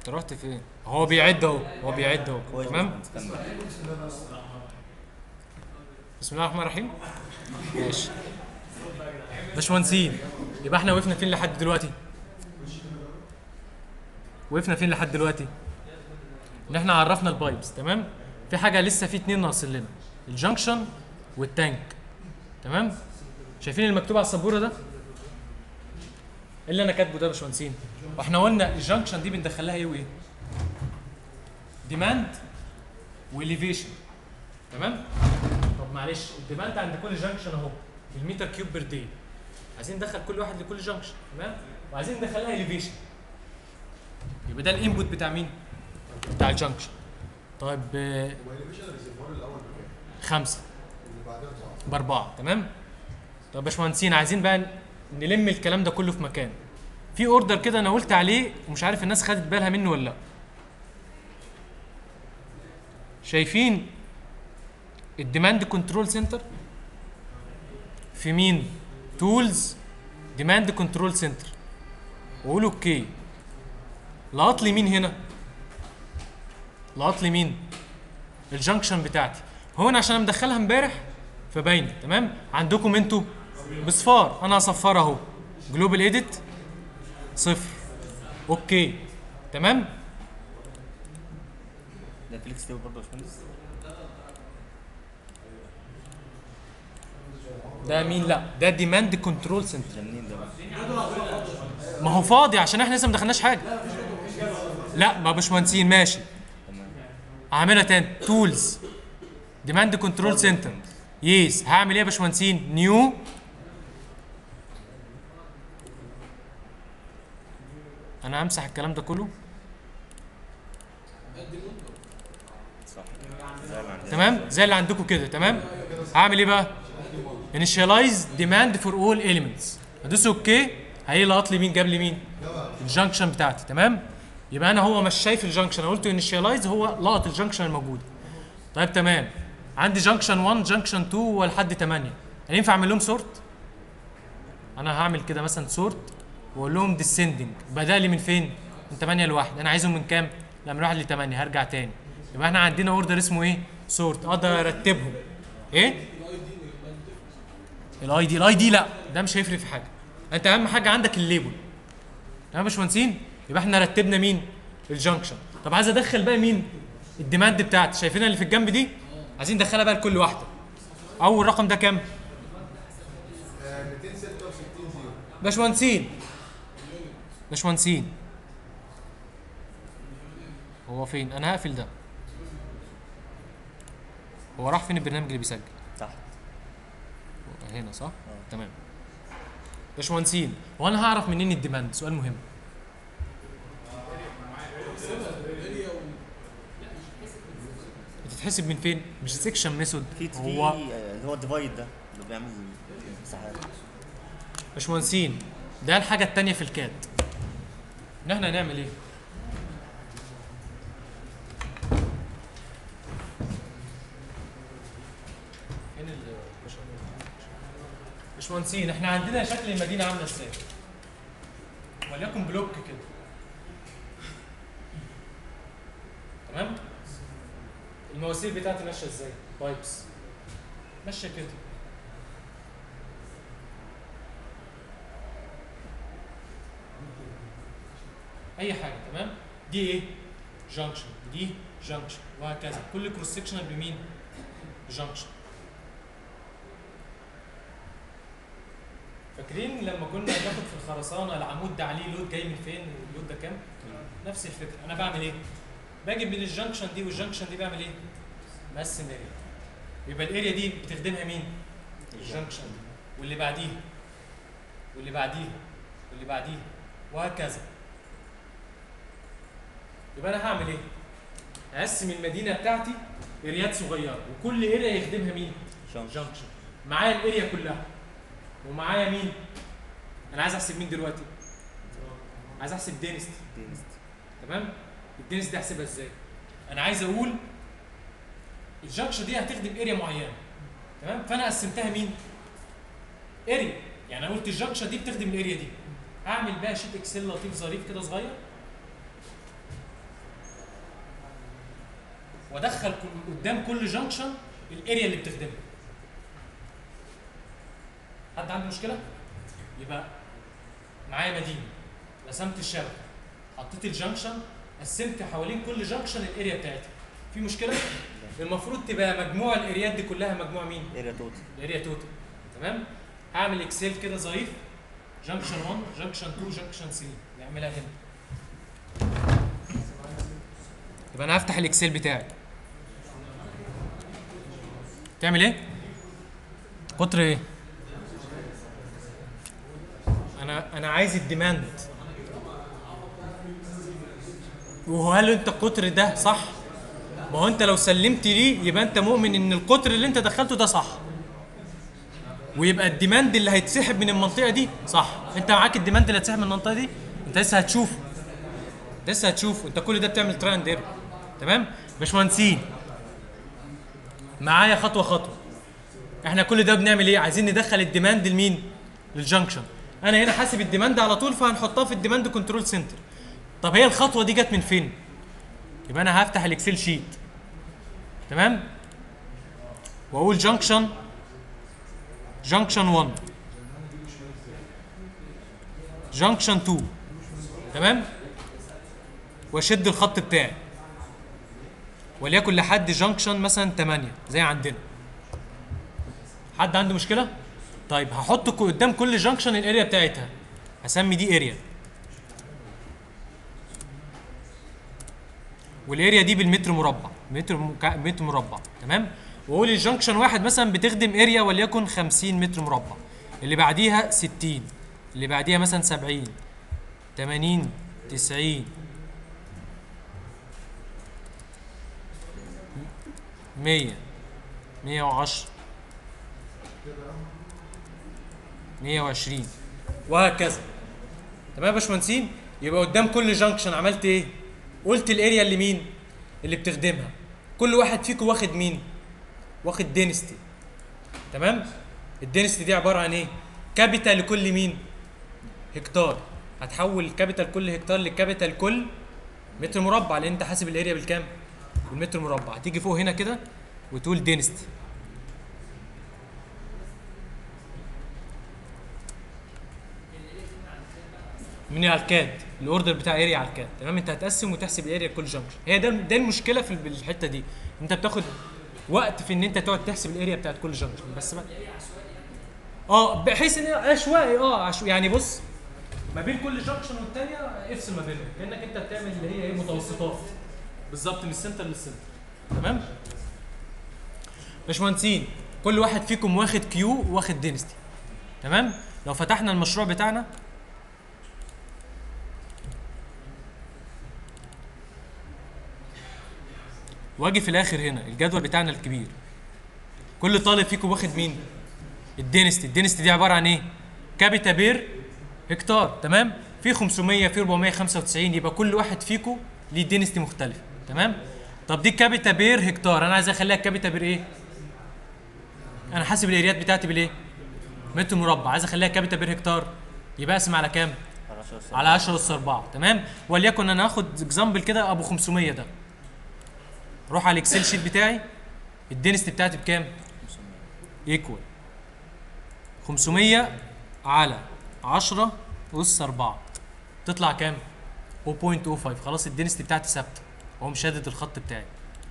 انت رحت فين هو بيعد اهو هو بيعد اهو كويس تمام كمل. بسم الله الرحمن الرحيم ماشي باشمهندسين يبقى احنا وقفنا فين لحد دلوقتي وقفنا فين لحد دلوقتي ان احنا عرفنا البايبس تمام في حاجه لسه في اتنين ناقصين لنا الجنكشن والتانك تمام شايفين المكتوب على السبوره ده إيه اللي انا كاتبه ده يا باشمهندسين واحنا قلنا الجنكشن دي بندخلها ايه وايه ديماند واليفيشن تمام طب معلش الديماند عند كل جنكشن اهو المتر كيوب بير داي عايزين ندخل كل واحد لكل جنكشن تمام وعايزين ندخلها اليفيشن يبقى ده الانبوت بتاع مين بتاع الجنكشن طيب آه، والانيميشن الريزرفوار الاول بكام؟ خمسة اللي بعدها اربعه بأربعة تمام طب يا باشمهندسين عايزين بقى نلم الكلام ده كله في مكان في اوردر كده انا قلت عليه ومش عارف الناس خدت بالها منه ولا لا شايفين الديماند كنترول سنتر في مين تولز ديماند كنترول سنتر واقول اوكي لقط لي مين هنا لقط لي مين الجنكشن بتاعتي هو انا عشان أنا مدخلها امبارح فباينه تمام عندكم انتوا بصفار انا هصفرها اهو جلوبال ايديت صفر اوكي تمام ده فيليكس تيبل برضه يا باشمهندس ده مين لا ده ديماند كنترول سنتر ده منين ده بقى؟ ما هو فاضي عشان احنا لسه ما دخلناش حاجه لا ما باشمهندسين ماشي تمام هعملها تاني تولز ديماند كنترول سنتر يس هعمل ايه يا باشمهندسين نيو انا همسح الكلام ده كله صح زي ما عندنا تمام زي اللي عندكم كده تمام هعمل ايه بقى initialize demand for all elements ادوس اوكي هيلقط لي مين جاب لي مين الجنكشن بتاعتي تمام يبقى انا هو مش شايف الجنكشن انا قلت initialize هو لقط الجنكشن الموجوده طيب تمام عندي جنكشن 1 جنكشن 2 ولحد 8 انا ينفع اعمل لهم سورت انا هعمل كده مثلا سورت واقول لهم descending بدا لي من فين من 8 لواحد انا عايزهم من كام لا من 1 ل 8 هرجع تاني يبقى احنا عندنا اوردر اسمه ايه سورت اقدر ارتبهم ايه الاي دي الاي دي لا ده مش هيفرق في حاجه انت اهم حاجه عندك الليبل تمام يا باشمهندسين يبقى احنا رتبنا مين الجنكشن طب عايز ادخل بقى مين الديماند بتاعتي شايفينها اللي في الجنب دي عايزين ندخلها بقى لكل واحده اول رقم ده كام 266 زيرو باشمهندسين باشمهندسين هو فين انا هقفل ده هو راح فين البرنامج اللي بيسجل تحت هنا صح تمام باشمهندسين هو انا هعرف منين الديماند سؤال مهم بتتحسب من فين مش سيكشن ميثود في في هو آه، اللي هو الديفايد ده اللي بيعمل مساحات باشمهندسين ده الحاجه التانية في الكاد ان احنا هنعمل ايه فين ال- باشمهندسين احنا عندنا شكل المدينه عامله ازاي وليكن بلوك كده تمام المواسير بتاعتي ماشيه ازاي بايبس ماشيه كده اي حاجه تمام دي ايه جانكشن دي جانكشن وهكذا كل كروس سكشنال بمين جانكشن فاكرين لما كنا بناخد في الخرسانه العمود ده عليه لود جاي من فين واللود ده كام نفس الفكره انا بعمل ايه باجي من الجانكشن دي والجانكشن دي بعمل ايه بقسم اريا يبقى الاريا دي بتخدمها مين الجانكشن دي واللي بعديها واللي بعديها واللي بعديها وهكذا يبقى انا هعمل ايه؟ هقسم المدينه بتاعتي اريات صغيره وكل اريا يخدمها مين؟ جانكشن جانكشن معايا الاريا كلها ومعايا مين؟ انا عايز احسب مين دلوقتي؟ عايز احسب دينستي دينست تمام؟ الدينستي دي احسبها ازاي؟ انا عايز اقول الجانكشن دي هتخدم اريا معينه تمام؟ فانا قسمتها مين؟ اريا يعني انا قلت الجانكشن دي بتخدم الاريا دي هعمل بقى شيت اكسل لطيف ظريف كده صغير وادخل كل- قدام كل جنكشن الاريا اللي بتخدمها حد عنده مشكله يبقى معايا مدينه رسمت الشبكه حطيت الجنكشن قسمت حوالين كل جنكشن الاريا بتاعتها في مشكله المفروض تبقى مجموع الاريات دي كلها مجموع مين اريا توتال الاريا توتال تمام هعمل اكسل كده ظريف جنكشن 1 جنكشن 2 جنكشن 3 نعملها هنا يبقى انا هفتح الاكسل بتاعي تعمل ايه قطر ايه انا انا عايز الديماند وهل انت القطر ده صح ما هو انت لو سلمت ليه يبقى انت مؤمن ان القطر اللي انت دخلته ده صح ويبقى الديماند اللي هيتسحب من المنطقه دي صح انت معاك الديماند اللي هيتسحب من المنطقه دي انت لسه هتشوفه لسه هتشوفه انت كل ده بتعمل تراي اند ايرور تمام باشمهندسين معايا خطوه خطوه احنا كل ده بنعمل ايه عايزين ندخل الديماند لمين للجنكشن انا هنا حاسب الديماند على طول فهنحطها في الديماند كنترول سنتر طب هي الخطوه دي جت من فين يبقى انا هفتح الاكسل شيت تمام واقول جنكشن جنكشن 1 جنكشن 2 تمام واشد الخط بتاعي وليكن لحد جنكشن مثلا 8 زي عندنا حد عنده مشكله طيب هحط ك- قدام كل جنكشن الاريا بتاعتها هسمي دي اريا والاريا دي بالمتر مربع متر مكع- متر مربع تمام واقول الجنكشن واحد مثلا بتخدم اريا وليكن 50 متر مربع اللي بعديها 60 اللي بعديها مثلا 70 80 90 100 110 120 وهكذا تمام يا باشمهندسين يبقى قدام كل جنكشن عملت ايه قلت الاريا اللي مين اللي بتخدمها كل واحد فيكم واخد مين واخد دينستي تمام الدينستي دي عباره عن ايه كابيتال لكل مين هكتار هتحول كابيتال كل هكتار لكابيتال كل متر مربع لان انت حاسب الاريا بالكام بالمتر مربع هتيجي فوق هنا كده وتقول دينستي من على الكاد الاوردر بتاع اريا على الكاد تمام انت هتقسم وتحسب الاريا كل جنكشن هي ده ده المشكله في الحته دي انت بتاخد وقت في ان انت تقعد تحسب الاريا بتاعت كل جنكشن بس بقى اه بحيث ان هي عشوائي اه عشوائي يعني بص ما بين كل جنكشن والتانيه افصل ما بينهم كانك انت بتعمل اللي هي ايه متوسطات بالظبط من السنتر للسنتر تمام باشمهندسين كل واحد فيكم واخد كيو واخد دينستي تمام لو فتحنا المشروع بتاعنا واجي في الاخر هنا الجدول بتاعنا الكبير كل طالب فيكم واخد مين الدينستي الدينستي دي عباره عن ايه كابيتا بير هكتار تمام في 500 في 495 يبقى كل واحد فيكم ليه دينستي مختلف تمام طب دي كابيتا بير هكتار انا عايز اخليها كابيتا بير ايه انا حاسب الاريات بتاعتي بالايه متر مربع عايز اخليها كابيتا بير هكتار يبقى اقسم على كام على 10 سنة. على 10 اس 4 تمام وليكن انا هاخد اكزامبل كده ابو 500 ده روح على الاكسل شيت بتاعي الدنستي بتاعتي بكام ايكوال 500 على 10 اس 4 تطلع كام 0.05 خلاص الدنستي بتاعتي ثابته هو مشدد الخط بتاعي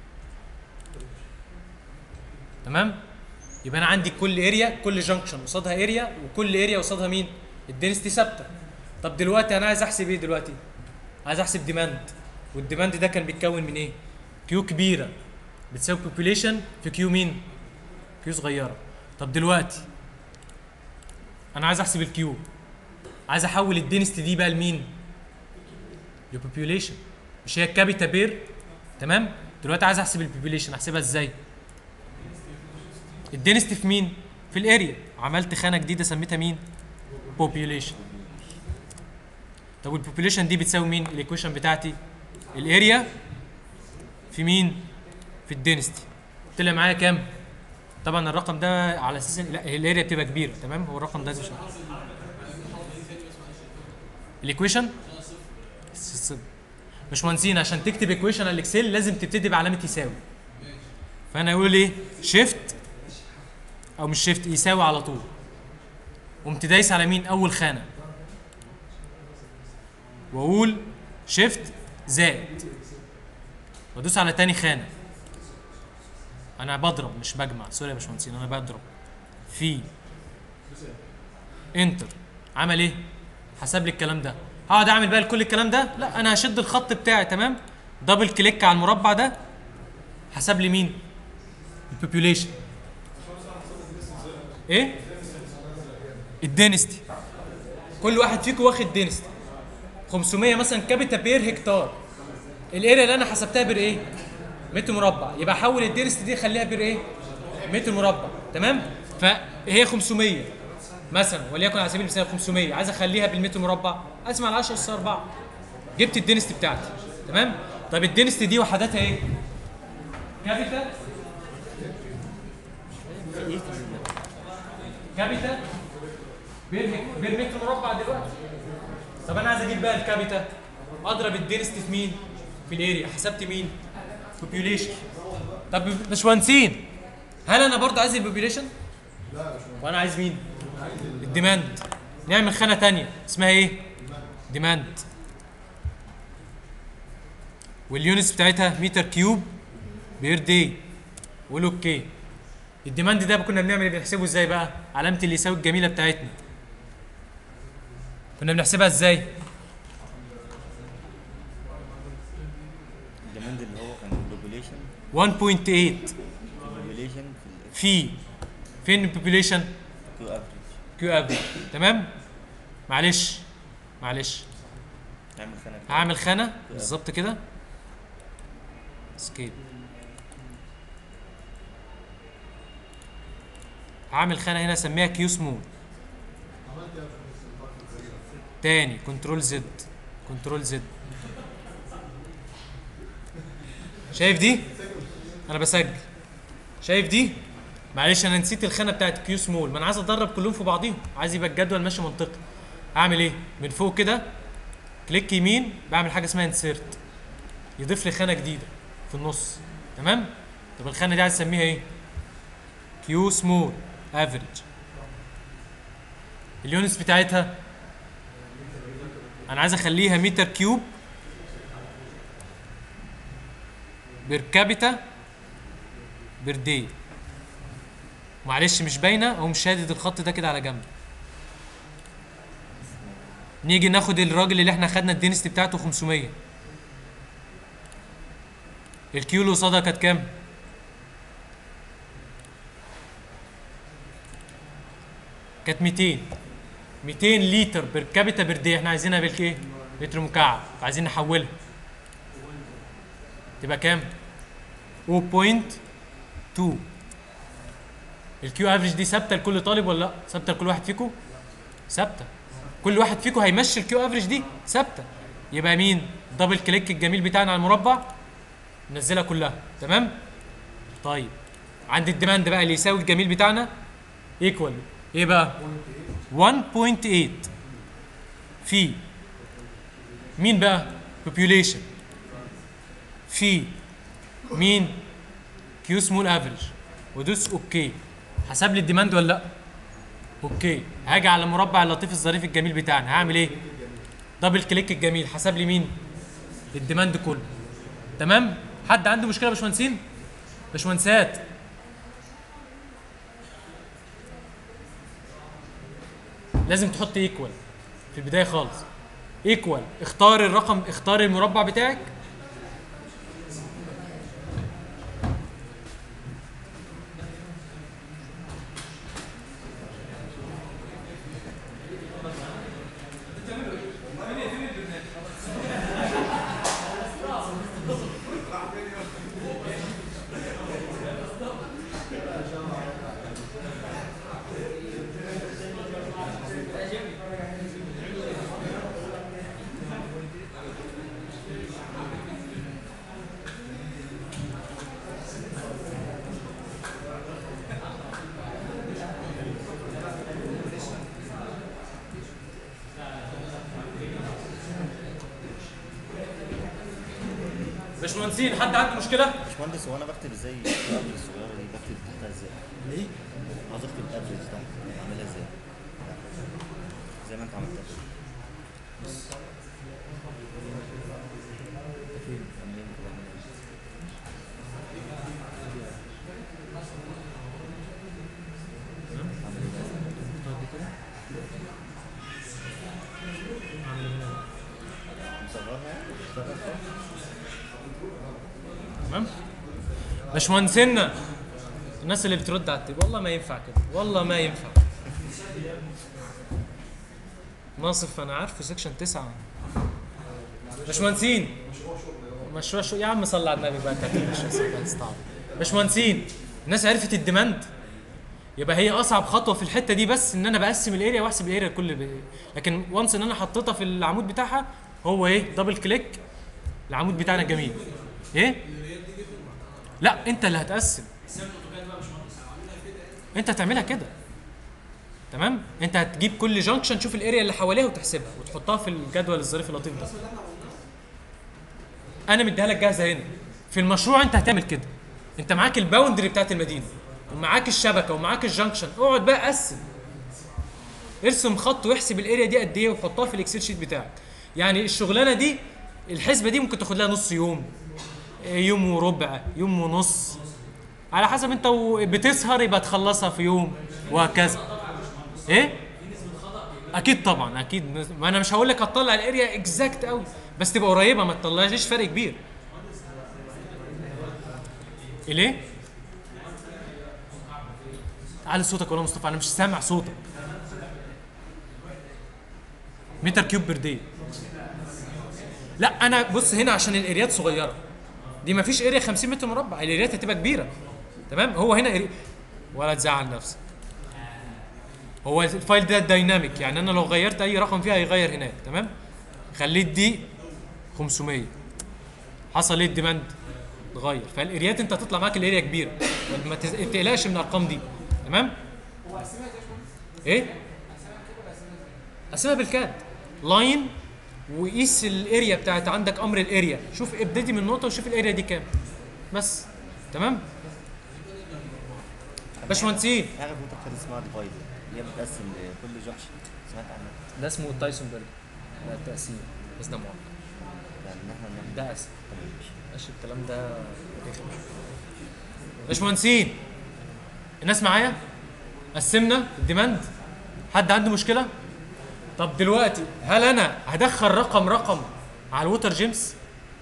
تمام يبقى انا عندي كل اريا كل جنكشن قصادها اريا وكل اريا قصادها مين الدنستي ثابته طب دلوقتي انا عايز احسب ايه دلوقتي عايز احسب ديماند والديماند ده كان بيتكون من ايه كيو كبيره بتساوي بوبوليشن في كيو مين كيو صغيره طب دلوقتي انا عايز احسب الكيو عايز احول الدينستي دي بقى لمين لبوبوليشن مش هي الكابيتا بير تمام دلوقتي عايز احسب البوبوليشن احسبها ازاي الدينستي في مين في الاريا عملت خانه جديده سميتها مين population طب والبوبوليشن دي بتساوي مين الايكويشن بتاعتي الاريا في مين في الدينستي طلع معايا كام طبعا الرقم ده على اساس إن- لا الاريا بتبقى كبيره تمام هو الرقم ده مش الايكويشن مش مهندسين عشان تكتب ايكويشن على الاكسل لازم تبتدي بعلامه يساوي فانا اقول ايه شيفت او مش شيفت يساوي على طول قمت دايس على مين اول خانه واقول شيفت زائد وادوس على تاني خانه انا بضرب مش بجمع سوري يا باشمهندسين انا بضرب في انتر عمل ايه حسب لي الكلام ده هقعد اعمل بقى كل الكلام ده لا انا هشد الخط بتاعي تمام دبل كليك على المربع ده حسب لي مين البوبوليشن ايه الدينستي كل واحد فيكم واخد دينستي 500 مثلا كابيتا بير هكتار الاريا اللي انا حسبتها بير ايه متر مربع يبقى احول الدينستي دي اخليها بير ايه متر مربع تمام فهي 500 مثلا وليكن على سبيل المثال 500 عايز اخليها بالمتر مربع اسمع على 10 اس 4 جبت الدينستي بتاعتي تمام طب الدينستي دي وحداتها ايه كابيتا كابيتا بير مك- بير متر مربع دلوقتي طب انا عايز اجيب بقى الكابيتا اضرب الدينستي في مين في الاريا حسبت مين بوبيوليشن طب باشمهندسين هل انا برضه عايز البوبيوليشن وانا عايز مين الديماند نعمل خانه تانية اسمها ايه ديماند واليونتس بتاعتها متر كيوب بير داي قول اوكي الديماند ده كنا بنعمل بنحسبه ازاي بقى علامه اللي يساوي الجميله بتاعتنا كنا بنحسبها ازاي الديماند اللي هو كان البوبوليشن 1.8 البوبوليشن في في فين البوبوليشن الكيو افريج كيو افريج تمام معلش معلش نعمل خانه كده. هعمل خانه بالظبط كده اسكيب هعمل خانه هنا اسميها كيو سمول تاني كنترول زد كنترول زد شايف دي انا بسجل شايف دي معلش انا نسيت الخانه بتاعت كيو سمول ما انا عايز ادرب كلهم في بعضيهم عايز يبقى الجدول ماشي منطقي اعمل ايه من فوق كده كليك يمين بعمل حاجه اسمها انسيرت يضيف لي خانه جديده في النص تمام طب الخانه دي عايز اسميها ايه كيو سمول افريج اليونتس بتاعتها انا عايز اخليها متر كيوب بير كابيتا بير داي معلش مش باينه اقوم شادد الخط ده كده على جنب نيجي ناخد الراجل اللي احنا خدنا الدينستي بتاعته 500 الكيو اللي قصادها كانت كام؟ كانت 200 200 لتر بير كابيتا بير دي احنا عايزينها بالايه؟ متر مكعب عايزين نحولها تبقى كام؟ 0.2 الكيو افريج دي ثابته لكل طالب ولا لا؟ ثابته لكل واحد فيكم؟ ثابته كل واحد فيكم هيمشي الكيو افريج دي ثابته يبقى مين دبل كليك الجميل بتاعنا على المربع ننزلها كلها تمام طيب عند الديماند بقى اللي يساوي الجميل بتاعنا ايكوال ايه بقى 1.8 في مين بقى population في مين كيو سمول افريج ودوس اوكي حسب لي الديماند ولا لا اوكي هاجي على المربع اللطيف الظريف الجميل بتاعنا هعمل ايه دبل كليك الجميل حسب لي مين الديماند كله تمام حد عنده مشكله يا باشمهندسين باشمهندسات لازم تحط ايكوال في البدايه خالص ايكوال اختار الرقم اختار المربع بتاعك باشمهندسين حد عنده مشكله باشمهندس هو انا بكتب ازاي الارض الصغيره دي بكتب تحتها ازاي؟ ليه عاوز اكتب افريج تحت اعملها ازاي؟ زي ما انت عملت كده تمام باشمهندسنا الناس اللي بترد على التيب والله ما ينفع كده والله ما ينفع ناصف انا عارفه سكشن تسعة باشمهندسين مشروع شو يا عم صلي على النبي بقى كاتب مش هستعب باشمهندسين الناس عرفت الديماند يبقى هي اصعب خطوه في الحته دي بس ان انا بقسم الاريا واحسب الاريا لكل ب... لكن وانس ان انا حطيتها في العمود بتاعها هو ايه دبل كليك العمود بتاعنا الجميل ايه لا انت اللي هتقسم انت هتعملها كده تمام انت هتجيب كل جانكشن تشوف الاريا اللي حواليها وتحسبها وتحطها في الجدول الظريف اللطيف ده انا مديها لك جاهزه هنا في المشروع انت هتعمل كده انت معاك الباوندري بتاعت المدينه ومعاك الشبكه ومعاك الجانكشن اقعد بقى قسم ارسم خط واحسب الاريا دي قد ايه وحطها في الاكسل شيت بتاعك يعني الشغلانه دي الحسبه دي ممكن تاخد لها نص يوم يوم وربع يوم ونص على حسب انت و- بتسهر يبقى تخلصها في يوم وهكذا ايه اكيد طبعا اكيد ما انا مش هقول لك هتطلع الاريا اكزاكت قوي بس تبقى قريبه ما تطلعش فرق كبير ليه علي صوتك ولا مصطفى انا مش سامع صوتك متر كيوب بير دي لا انا بص هنا عشان الاريات صغيره دي ما فيش اريا 50 متر مربع الاريات هتبقى كبيره تمام هو هنا إري... ولا تزعل نفسك هو الفايل ده دايناميك يعني انا لو غيرت اي رقم فيها هيغير هناك تمام خليت دي 500 حصل ايه الديماند اتغير فالاريات انت هتطلع معاك الاريا كبيره ما تز- ما تقلقش من الارقام دي تمام ايه قسمها بالكاد لاين وقيس الاريا بتاعت عندك امر الاريا شوف ابتدي من النقطه وشوف الاريا دي كام بس تمام باشمهندسين في حاجه في متر اسمها ديفايد اللي هي بتقسم لكل جانكشن سمعت عنها ده اسمه تايسون برج ده التقسيم بس ده معقد يعني ان احنا نعمل ده اسهل طب ماشي. ماشي الكلام ده رخم باشمهندسين الناس معايا قسمنا الديماند حد عنده مشكله طب دلوقتي هل انا هدخل رقم رقم على الووتر جيمس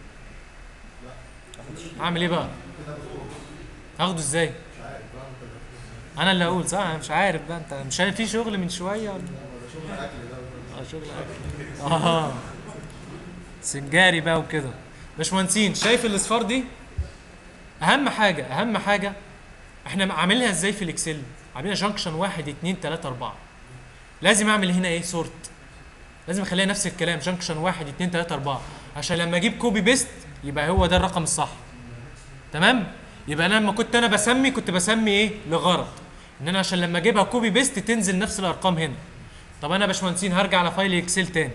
اعمل ايه بقى هاخده ازاي انا اللي اقول صح انا مش عارف بقى انت مش عارف في شغل من شويه ولا اه شغل اكل اه سنجاري بقى وكده باشمهندسين شايف الاصفار دي اهم حاجه اهم حاجه احنا عاملينها ازاي في الاكسل عاملينها جانكشن واحد اتنين تلاته اربعه لازم اعمل هنا ايه سورت لازم اخليها نفس الكلام جانكشن واحد اتنين تلاته اربعه عشان لما اجيب كوبي بيست يبقى هو ده الرقم الصح تمام يبقى انا لما كنت انا بسمي كنت بسمي ايه لغرض ان انا عشان لما اجيبها كوبي بيست تنزل نفس الارقام هنا طب انا يا باشمهندسين هرجع على فايل اكسل تاني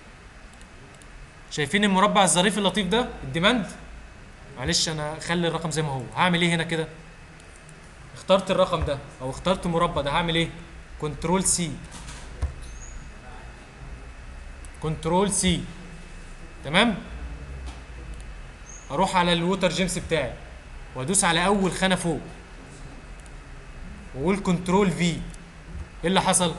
شايفين المربع الظريف اللطيف ده الديماند معلش انا خلي الرقم زي ما هو هعمل ايه هنا كده اخترت الرقم ده او اخترت مربع ده هعمل ايه كنترول سي كنترول سي تمام اروح على الووتر جيمس بتاعي وادوس على اول خانه فوق واقول كنترول في ايه اللي حصل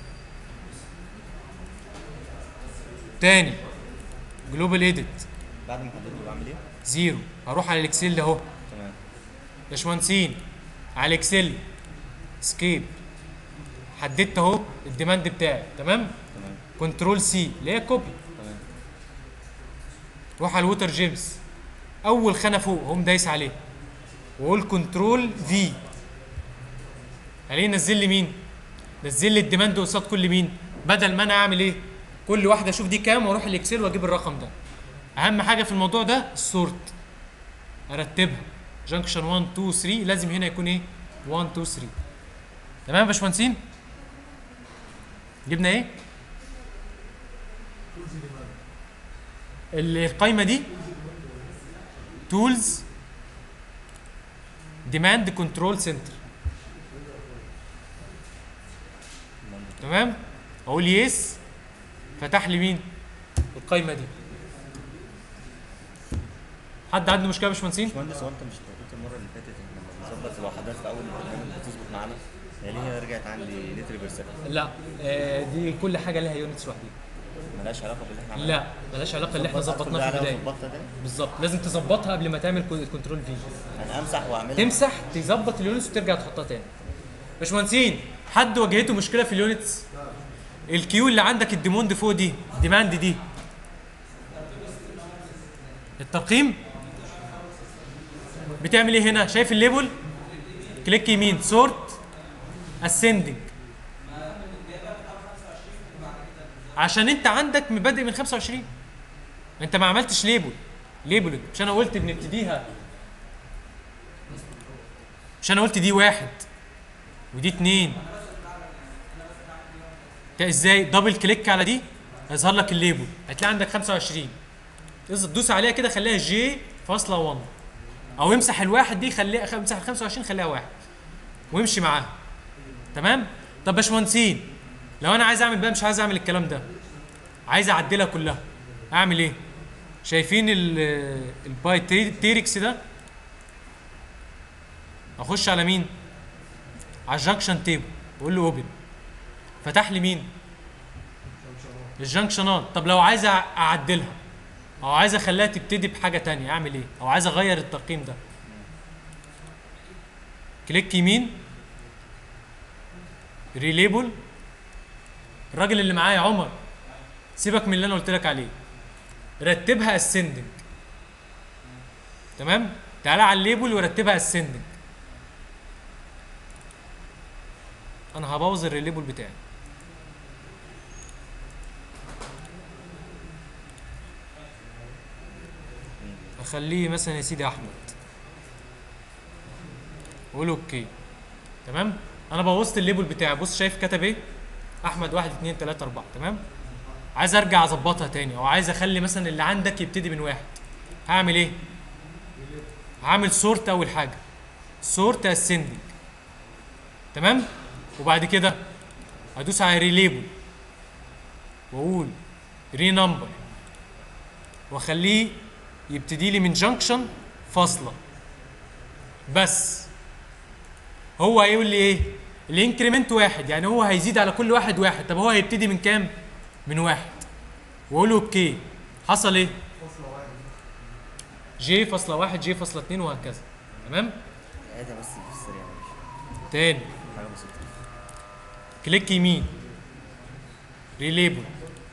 تاني جلوبال ايديت بعد ما حددته بعمل ايه؟ زيرو هروح على الاكسل ده اهو تمام باشمهندسين على الاكسل سكيب حددت اهو الديماند بتاعي تمام تمام كنترول سي اللي هي كوبي تمام روح على الووتر جيمس اول خانه فوق هم دايس عليه واقول كنترول في عليه نزل لي مين نزل لي الديماند قصاد كل مين بدل ما انا اعمل ايه كل واحده اشوف دي كام واروح الاكسل واجيب الرقم ده اهم حاجه في الموضوع ده السورت ارتبها جانكشن 1 2 3 لازم هنا يكون ايه 1 2 3 تمام يا باشمهندسين جبنا ايه ال- القايمه دي تولز ديماند كنترول سنتر تمام اقول يس فتح لي مين القايمه دي حد عنده مشكله يا باشمهندسين باشمهندس هو انت مش قلت المره اللي فاتت ان لما بنظبط لو حضرتك في اول البرنامج بتظبط معانا يعني ليه رجعت عندي لتر بير سكند لا آه دي كل حاجه لها يونتس لوحدها ملهاش علاقه باللي احنا لا ملهاش علاقه اللي احنا ظبطناه في البدايه ظبطها تاني بالظبط لازم تظبطها قبل ما تعمل كنترول في انا امسح واعملها تمسح تظبط اليونتس وترجع تحطها تاني باشمهندسين حد واجهته مشكله في اليونتس الكيو اللي عندك الديموند فوق دي ديماند دي الترقيم بتعمل ايه هنا شايف الليبل كليك يمين سورت اسندنج عشان انت عندك مبادئ من 25 انت ما عملتش ليبل ليبل مش انا قلت بنبتديها مش انا قلت دي واحد ودي اتنين ده ازاي دبل كليك على دي هيظهر لك الليبل هتلاقي عندك 25 تقدر تدوس عليها كده خليها جي فاصلة 1 او امسح الواحد دي خليها امسح ال 25 خليها واحد وامشي معاها تمام طب باشمهندسين لو انا عايز اعمل بقى مش عايز اعمل الكلام ده عايز اعدلها كلها اعمل ايه شايفين ال- الباي تي- تيركس ده اخش على مين على الجنكشن تيبل واقول له اوبن فتح لي مين الجنكشنات طب لو عايز أع- اعدلها او عايز اخليها تبتدي بحاجه تانية اعمل ايه او عايز اغير الترقيم ده كليك يمين ريليبل الراجل اللي معايا عمر سيبك من اللي انا قلت لك عليه رتبها اسندنج تمام تعالى على الليبل ورتبها اسندنج انا هبوظ الريليبل بتاعي اخليه مثلا يا سيدي احمد اقول اوكي تمام انا بوظت الليبل بتاعي بص شايف كتب ايه احمد واحد اتنين تلاته اربعه تمام عايز ارجع اظبطها تاني او عايز اخلي مثلا اللي عندك يبتدي من واحد هعمل ايه هعمل سورت اول حاجه سورت اسندنج تمام وبعد كده هدوس على ريليبل واقول ري نمبر واخليه يبتدي لي من جنكشن فاصله بس هو هيقول لي ايه الانكريمنت واحد يعني هو هيزيد على كل واحد واحد طب هو هيبتدي من كام من واحد واقول له اوكي حصل ايه جي فاصلة واحد جي فاصلة اتنين وهكذا تمام عيدها بس في السريع معلش تاني حاجه بسيطه كليك يمين ريليبل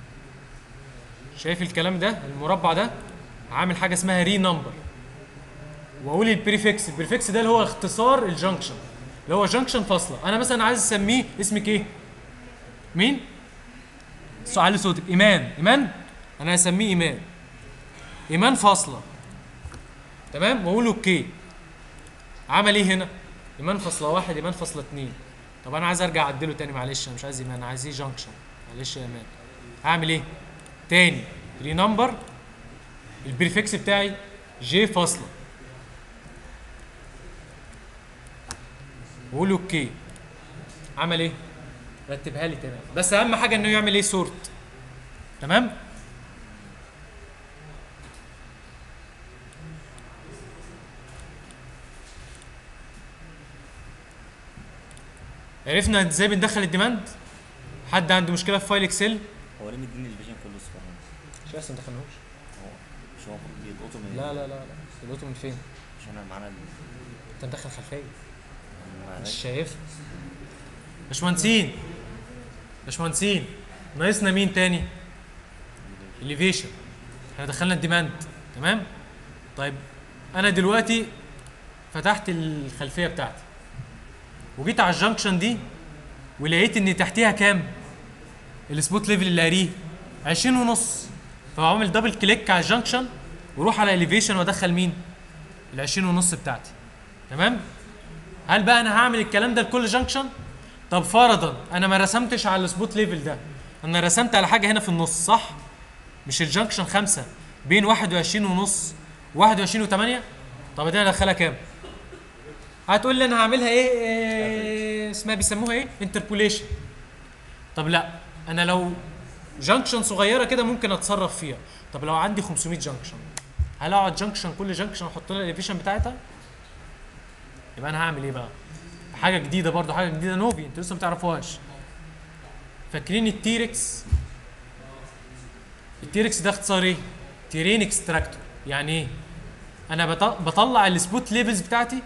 شايف الكلام ده المربع ده عامل حاجه اسمها ري نمبر واقول البريفكس البريفكس ده اللي هو اختصار الجنكشن اللي هو جنكشن فاصله انا مثلا عايز اسميه اسمك ايه مين ص- علي صوتك ايمان ايمان انا هسميه ايمان ايمان فاصله تمام واقول اوكي عمل ايه هنا ايمان فاصله واحد ايمان فاصله اتنين طب انا عايز ارجع اعدله تاني معلش انا مش عايز ايمان انا عايز ايه جنكشن معلش يا ايمان هعمل ايه تاني ري نمبر البريفكس بتاعي جي فاصله واقول اوكي عمل ايه رتبها لي تمام بس اهم حاجه انه يعمل ايه سورت تمام عرفنا ازاي بندخل الديماند حد عنده مشكله في فايل اكسل هو ليه مديني الفيجن كله صفر مش لسه ما دخلناهوش هو مش هو المفروض بيلقطوا من لا لا لا لا دلوقتي من فين عشان انا معانا ال- انت مدخل خلفيه مش معلش شايف باشمهندسين باشمهندسين ناقصنا مين تاني الليفيشن احنا دخلنا الديماند تمام طيب انا دلوقتي فتحت الخلفيه بتاعتي وجيت على الجنكشن دي ولقيت ان تحتيها كام السبوت ليفل اللي قاريه 20 ونص فبعمل دبل كليك على الجنكشن واروح على اليفيشن وادخل مين ال 20 ونص بتاعتي تمام هل بقى انا هعمل الكلام ده لكل جنكشن طب فرضا انا ما رسمتش على السبوت ليفل ده انا رسمت على حاجه هنا في النص صح مش الجنكشن خمسة بين 21 ونص 21 و8 طب دي انا ادخلها كام هتقول لي انا هعملها ايه, إيه اسمها بيسموها ايه انتربوليشن طب لا انا لو جنكشن صغيره كده ممكن اتصرف فيها طب لو عندي 500 جنكشن هل اقعد جنكشن كل جنكشن احط لها الاليفيشن بتاعتها يبقى انا هعمل ايه بقى حاجه جديده برضو حاجه جديده نوفي انتوا لسه ما تعرفوهاش فاكرين التيركس التيركس ده اختصار ايه تيرين اكستراكتور يعني ايه انا بط- بطلع السبوت ليفلز بتاعتي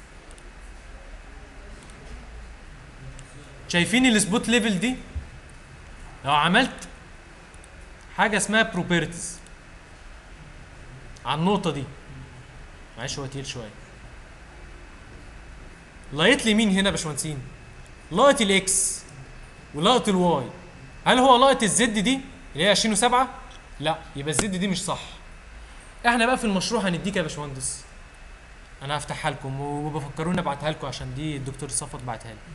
شايفين السبوت ليفل دي لو عملت حاجه اسمها بروبرتيز على النقطه دي معلش هو تقيل شويه لقيت لي مين هنا يا باشمهندسين لقيت الاكس ولقيت الواي هل هو لقيت الزد دي اللي هي 20 و7 لا يبقى الزد دي مش صح احنا بقى في المشروع هنديك يا باشمهندس انا هفتحها لكم وبفكروني ابعتها لكم عشان دي الدكتور صفت بعتها لي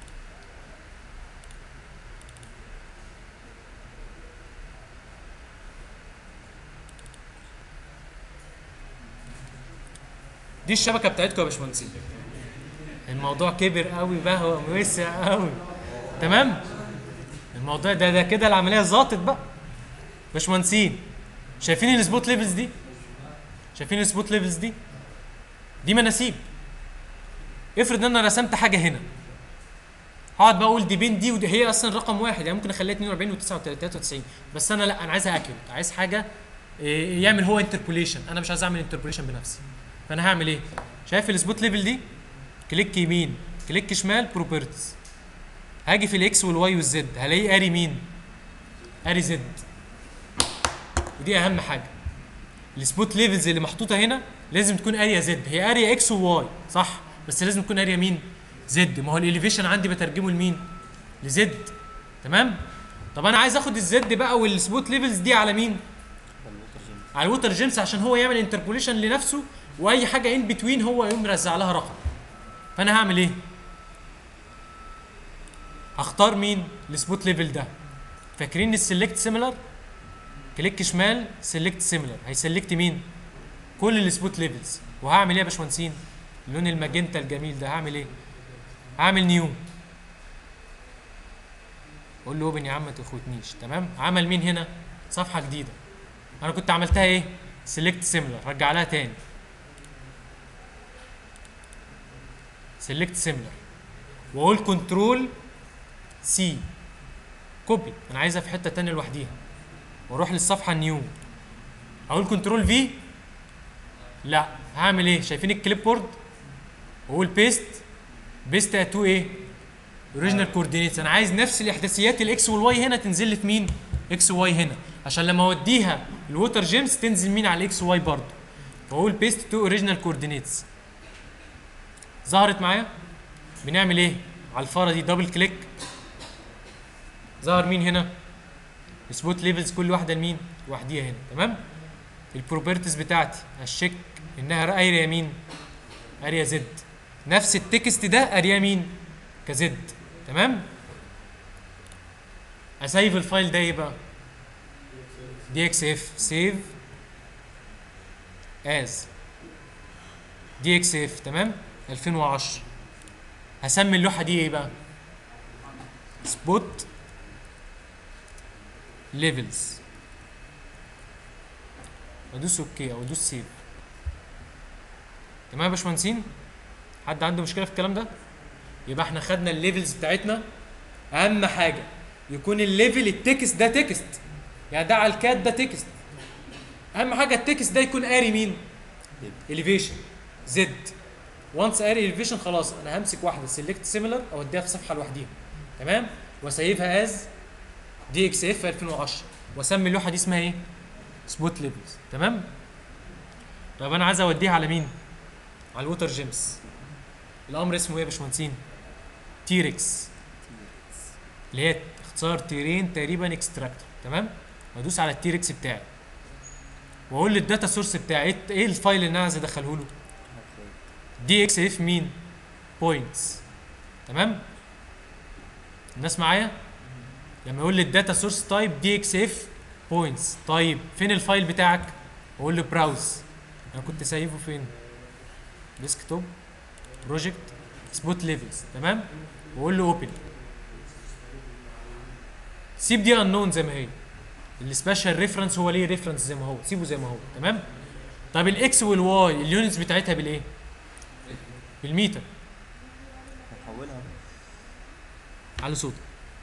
دي الشبكه بتاعتكم يا باشمهندسين الموضوع كبر قوي بقى هو وسع قوي تمام الموضوع ده ده كده العمليه ظبطت بقى باشمهندسين شايفين السبوت ليفلز دي شايفين السبوت ليفلز دي دي مناسيب افرض ان انا رسمت حاجه هنا هقعد بقى اقول دي بين دي ودي هي اصلا رقم واحد يعني ممكن اخليها 42 و93 بس انا لا انا عايزها اكيوريت عايز حاجه إيه، يعمل هو انتربوليشن انا مش عايز اعمل انتربوليشن بنفسي فانا هعمل ايه شايف السبوت ليفل دي كليك يمين كليك شمال بروبرتيز هاجي في الاكس والواي والزد هلاقي اري مين اري زد ودي اهم حاجه السبوت ليفلز اللي محطوطه هنا لازم تكون اريا زد هي اريا اكس وواي صح بس لازم تكون اريا مين زد ما هو الاليفيشن عندي بترجمه لمين لزد تمام طب انا عايز اخد الزد بقى والسبوت ليفلز دي على مين على الووتر جيمس عشان هو يعمل انتربوليشن لنفسه واي حاجه ان بتوين هو يقوم مرزع لها رقم فانا هعمل ايه هختار مين السبوت ليفل ده فاكرين السلكت سيميلر كليك شمال سلكت سيميلر هيسلكت مين كل السبوت ليفلز وهعمل ايه يا باشمهندسين اللون الماجنتا الجميل ده هعمل ايه هعمل نيو قول له اوبن يا عم ما تخوتنيش تمام عمل مين هنا صفحه جديده انا كنت عملتها ايه سيلكت سيميلر رجع لها تاني سيلكت سيميلر واقول كنترول سي كوبي انا عايزها في حته تانية لوحديها واروح للصفحه نيو اقول كنترول في لا هعمل ايه شايفين الكليب بورد واقول بيست بيست اتو ايه اوريجينال كوردينيتس انا عايز نفس الاحداثيات الاكس والواي هنا تنزل لي في مين اكس وواي هنا عشان لما اوديها الووتر جيمس تنزل مين على الاكس واي برضه فاقول بيست تو اوريجينال كوردينيتس ظهرت معايا بنعمل ايه على الفاره دي دبل كليك ظهر مين هنا سبوت ليفلز كل واحده لمين لوحديها هنا تمام البروبرتيز بتاعتي هشيك انها اريا مين اريا زد نفس التكست ده اريا مين كزد تمام اسيف الفايل ده ايه بقى دي اكس اف سيف از دي اكس اف تمام 2010 هسمي اللوحه دي ايه بقى سبوت ليفلز وادوس اوكي او ادوس سيف تمام يا باشمهندسين حد عنده مشكله في الكلام ده يبقى احنا خدنا الليفلز بتاعتنا اهم حاجه يكون الليفل التكست ده تكست يعني ده على الكاد ده تكست اهم حاجه التكست ده يكون قاري مين اليفيشن زد وانس قاري اليفيشن خلاص انا همسك واحده سيلكت سيميلر اوديها في صفحه لوحديها تمام واسيفها از دي اكس اف 2010 واسمي اللوحه دي اسمها ايه سبوت ليفلز تمام طب انا عايز اوديها على مين على الووتر جيمس الامر اسمه ايه يا باشمهندسين تيركس اللي هي اختصار تيرين تقريبا اكستراكتور تمام وادوس على التيركس بتاعي واقول للداتا سورس بتاعي إيه- ايه الفايل اللي انا عايز ادخله له دي اكس اف مين بوينتس تمام الناس معايا لما يقول لي الداتا سورس تايب دي اكس اف بوينتس طيب فين الفايل بتاعك اقول له براوز انا كنت سايبه فين ديسك توب بروجكت سبوت ليفلز تمام واقول له اوبن سيب دي انون زي ما هي السبيشال ريفرنس هو ليه ريفرنس زي ما هو سيبه زي ما هو تمام طب الاكس والواي اليونتس بتاعتها بالايه بالميتر هحولها على صوت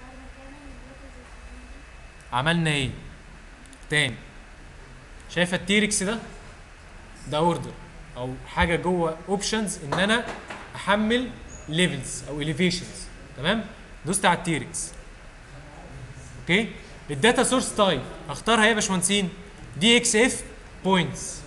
عملنا ايه تاني شايفه التيركس ده ده اوردر او حاجه جوه اوبشنز ان انا احمل ليفلز او اليفيشنز تمام دوست على التيركس اوكي الداتا سورس تايب اختارها ايه يا باشمهندسين دي اكس اف بوينتس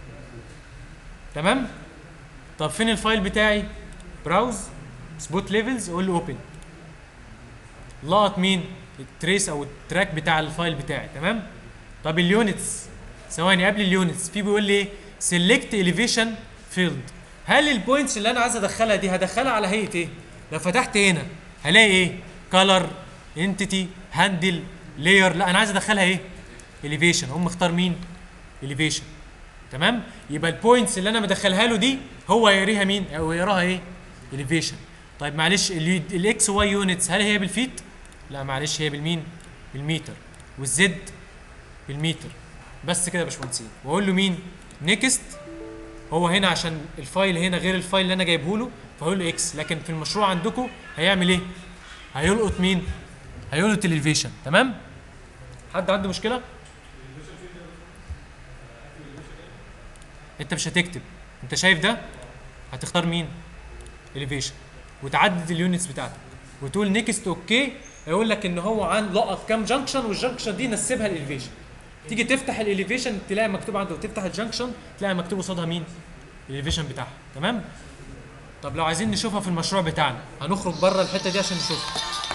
تمام طب فين الفايل بتاعي براوز سبوت ليفلز اقول له اوبن لقط مين التريس او التراك بتاع الفايل بتاعي تمام طب اليونتس ثواني قبل اليونتس في بيقول لي ايه سيلكت اليفيشن فيلد هل البوينتس اللي انا عايز ادخلها دي هدخلها على هيئه ايه لو فتحت هنا هلاقي ايه كلر انتيتي هاندل لاير لا انا عايز ادخلها ايه اليفيشن اقوم مختار مين اليفيشن تمام يبقى البوينتس اللي انا مدخلها له دي هو يقريها مين او يقراها ايه اليفيشن طيب معلش الاكس واي يونتس هل هي بالفيت لا معلش هي بالمين بالميتر والزد بالميتر بس كده يا باشمهندسين واقول له مين نيكست هو هنا عشان الفايل هنا غير الفايل اللي انا جايبه له فهقول له اكس لكن في المشروع عندكم هيعمل ايه هيلقط مين هيلقط الاليفيشن تمام حد عنده مشكله انت مش هتكتب انت شايف ده هتختار مين اليفيشن وتعدد اليونتس بتاعتك وتقول نيكست اوكي هيقول لك ان هو عن لقط كام جنكشن والجنكشن دي نسبها الاليفيشن تيجي تفتح الاليفيشن تلاقي مكتوب عنده تفتح الجنكشن تلاقي مكتوب قصادها مين الاليفيشن بتاعها تمام طب لو عايزين نشوفها في المشروع بتاعنا هنخرج بره الحته دي عشان نشوفها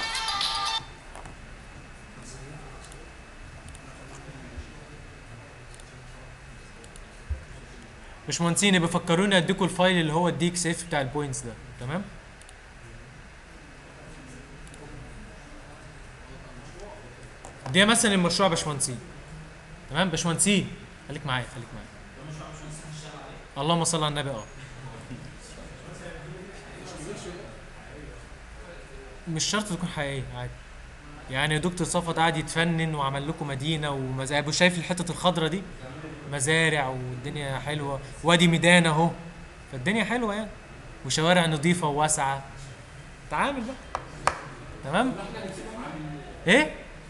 باشمهندسين يبقى فكروني اديكم الفايل اللي هو الدي اكس اف بتاع البوينتس ده تمام دي مثلا المشروع يا باشمهندسين تمام باشمهندسين خليك معايا خليك معايا اللهم صل على النبي اه مش شرط تكون حقيقيه عادي يعني دكتور صفوت قاعد يتفنن وعمل لكم مدينه ومزارع شايف الحته الخضراء دي مزارع والدنيا حلوه وادي ميدان اهو فالدنيا حلوه يعني وشوارع نظيفه وواسعه تعامل بقى تمام ايه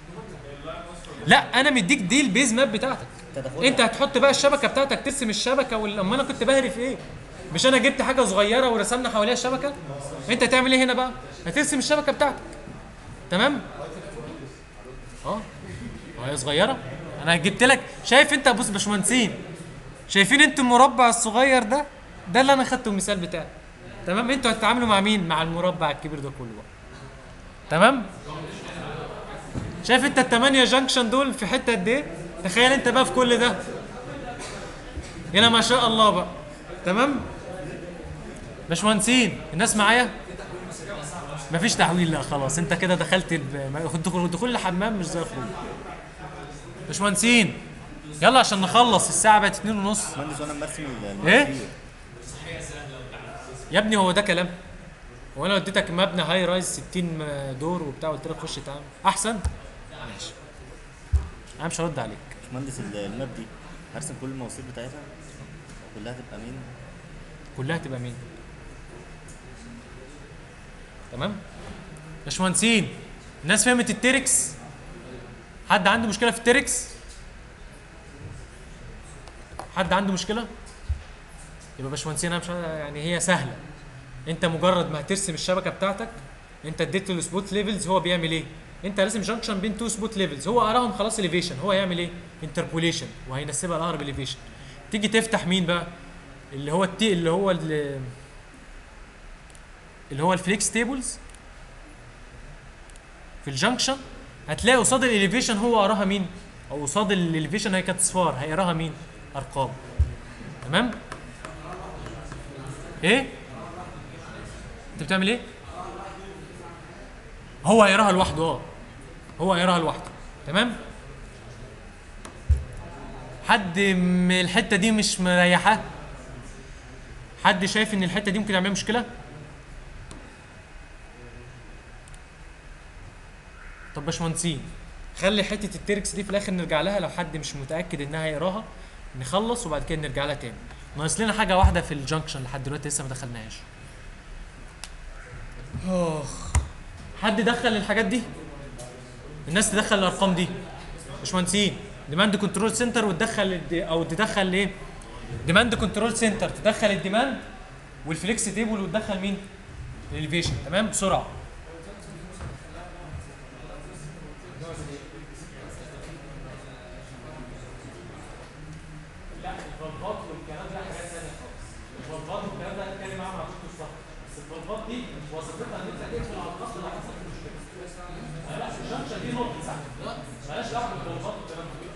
لا انا مديك دي البيز ماب بتاعتك تدخلها. انت هتحط بقى الشبكه بتاعتك ترسم الشبكه وال... اما انا كنت بهري في ايه مش انا جبت حاجه صغيره ورسمنا حواليها الشبكه انت هتعمل ايه هنا بقى هترسم الشبكه بتاعتك تمام اه اه هي صغيره انا جبت لك شايف انت بص باشمهندسين شايفين انتوا المربع الصغير ده ده اللي انا خدته المثال بتاعي تمام انتوا هتتعاملوا مع مين مع المربع الكبير ده كله بقى تمام شايف انت الثمانية جانكشن دول في حته قد ايه تخيل انت بقى في كل ده هنا ما شاء الله بقى تمام باشمهندسين الناس معايا مفيش تحويل لا خلاص انت كده دخلت ال- ما- دخول دخول الحمام مش زي خروج باشمهندسين يلا عشان نخلص الساعه بقت اتنين ونص مهندس وانا مرسم ال- ايه؟ المواسير. يا ابني هو ده كلام هو انا اديتك مبنى هاي رايز 60 دور وبتاع قلت لك خش تعمل احسن ماشي انا مش هرد عليك مهندس ال- الماب دي هرسم كل المواسير بتاعتها كلها تبقى مين كلها تبقى مين تمام باشمهندسين الناس فهمت التريكس حد عنده مشكله في التريكس حد عنده مشكله يبقى باشمهندسين انا مش عارف- يعني هي سهله انت مجرد ما هترسم الشبكه بتاعتك انت اديت له السبوت ليفلز هو بيعمل ايه انت راسم جنكشن بين تو سبوت ليفلز هو قراهم خلاص اليفيشن هو يعمل ايه انتربوليشن وهينسبها لاقرب اليفيشن تيجي تفتح مين بقى اللي هو التي اللي هو ال- اللي هو الفليكس تيبلز في الجنكشن هتلاقي قصاد الاليفيشن هو قراها مين او قصاد الاليفيشن هي كانت صفار هيقراها مين ارقام تمام ايه انت بتعمل ايه هو هيقراها لوحده اه هو هيقراها لوحده تمام حد من الحته دي مش مريحاه حد شايف ان الحته دي ممكن يعمل مشكله طب باشمهندسين خلي حته التركس دي في الاخر نرجع لها لو حد مش متاكد انها هيقراها نخلص وبعد كده نرجع لها تاني ناقص لنا حاجه واحده في الجنكشن لحد دلوقتي لسه ما دخلناهاش اخ حد دخل الحاجات دي الناس تدخل الارقام دي باشمهندسين ديماند كنترول سنتر وتدخل الد- او تدخل ايه ديماند كنترول سنتر تدخل الديماند والفليكس تيبل وتدخل مين الاليفيشن تمام بسرعه لا الفالفات والكلام ده حاجات ثانيه خالص الفالفات والكلام ده هنتكلم عنه مع دكتور صح بس الفالفات دي وظيفتها ان انت تقفل على الخط اللي حصل فيه مشكله لا الجنكشن دي نقطه ساعه مالهاش دعوه بالفالفات والكلام ده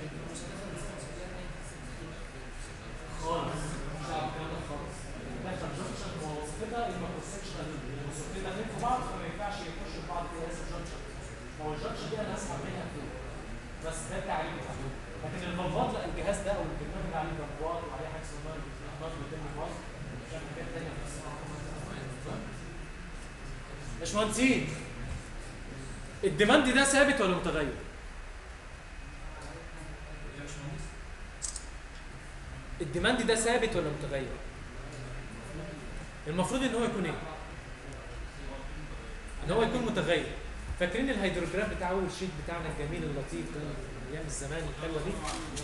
خالص مش دعوه بالكلام ده خالص دخل جنكشن هو وظيفتها الماكرو سكشن وظيفتها الاثنين في بعض فما ينفعش يخشوا في بعض في اسم جنكشن هو الجنكشن دي انا هسحب منها فلوس بس ده التعريف بتاعه لكن الفالفات لا الجهاز ده او البرنامج عليه فالفات وعليه حاجه اسمها الفالفات ويتم فالف حاجات تانيه بس باشمهندسين الديماند ده ثابت ولا متغير؟ الديماند ده ثابت ولا متغير؟ المفروض ان هو يكون ايه؟ ان هو يكون متغير فاكرين الهيدروجراف بتاع اول شيت بتاعنا الجميل اللطيف ده من ايام الزمان الحلوه دي؟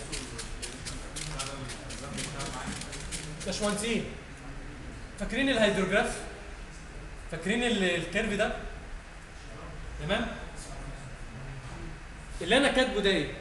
باشمهندسين فاكرين الهيدروجراف؟ فاكرين ال- الكيرف ده؟ تمام؟ اللي انا كاتبه ده ايه؟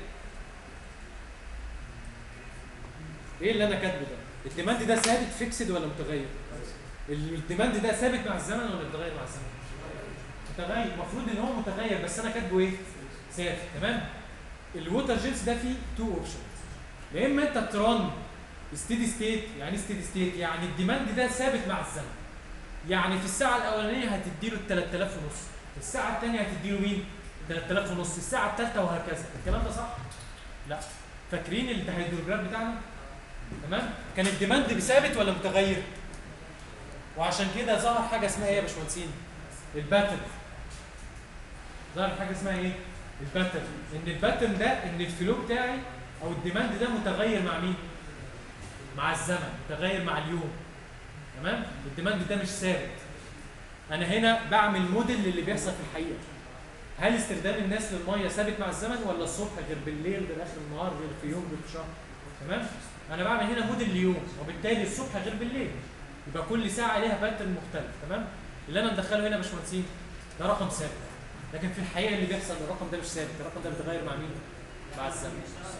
ايه اللي انا كاتبه ده؟ الديماند ده ثابت فيكسد ولا متغير؟ الديماند ده ثابت مع الزمن ولا متغير مع الزمن؟ متغير المفروض ان هو متغير بس انا كاتبه ايه؟ ثابت تمام؟ الووتر جيتس ده فيه تو اوبشنز يا اما انت تران ستيدي ستيت يعني ستيدي ستيت يعني الديماند ده ثابت مع الزمن يعني في الساعه الاولانيه هتديله ال 3000 ونص في الساعه الثانيه هتديله مين 3000 ونص الساعه الثالثه وهكذا الكلام ده صح لا فاكرين الهيدروجراف بتاعنا تمام كان الديماند ثابت ولا متغير وعشان كده ظهر حاجه اسمها ايه يا باشمهندسين الباترن ظهر حاجه اسمها ايه الباترن ان الباترن ده ان الفلو بتاعي او الديماند ده متغير مع مين مع الزمن متغير مع اليوم تمام الديماند ده مش ثابت انا هنا بعمل موديل للي بيحصل في الحقيقه هل استخدام الناس للميه ثابت مع الزمن ولا الصبح غير بالليل غير اخر النهار غير في يوم غير في شهر تمام انا بعمل هنا موديل ليوم وبالتالي الصبح غير بالليل يبقى كل ساعه ليها باترن مختلف تمام اللي انا مدخله هنا يا باشمهندسين ده رقم ثابت لكن في الحقيقه اللي بيحصل الرقم ده مش ثابت الرقم ده بيتغير مع مين مع الزمن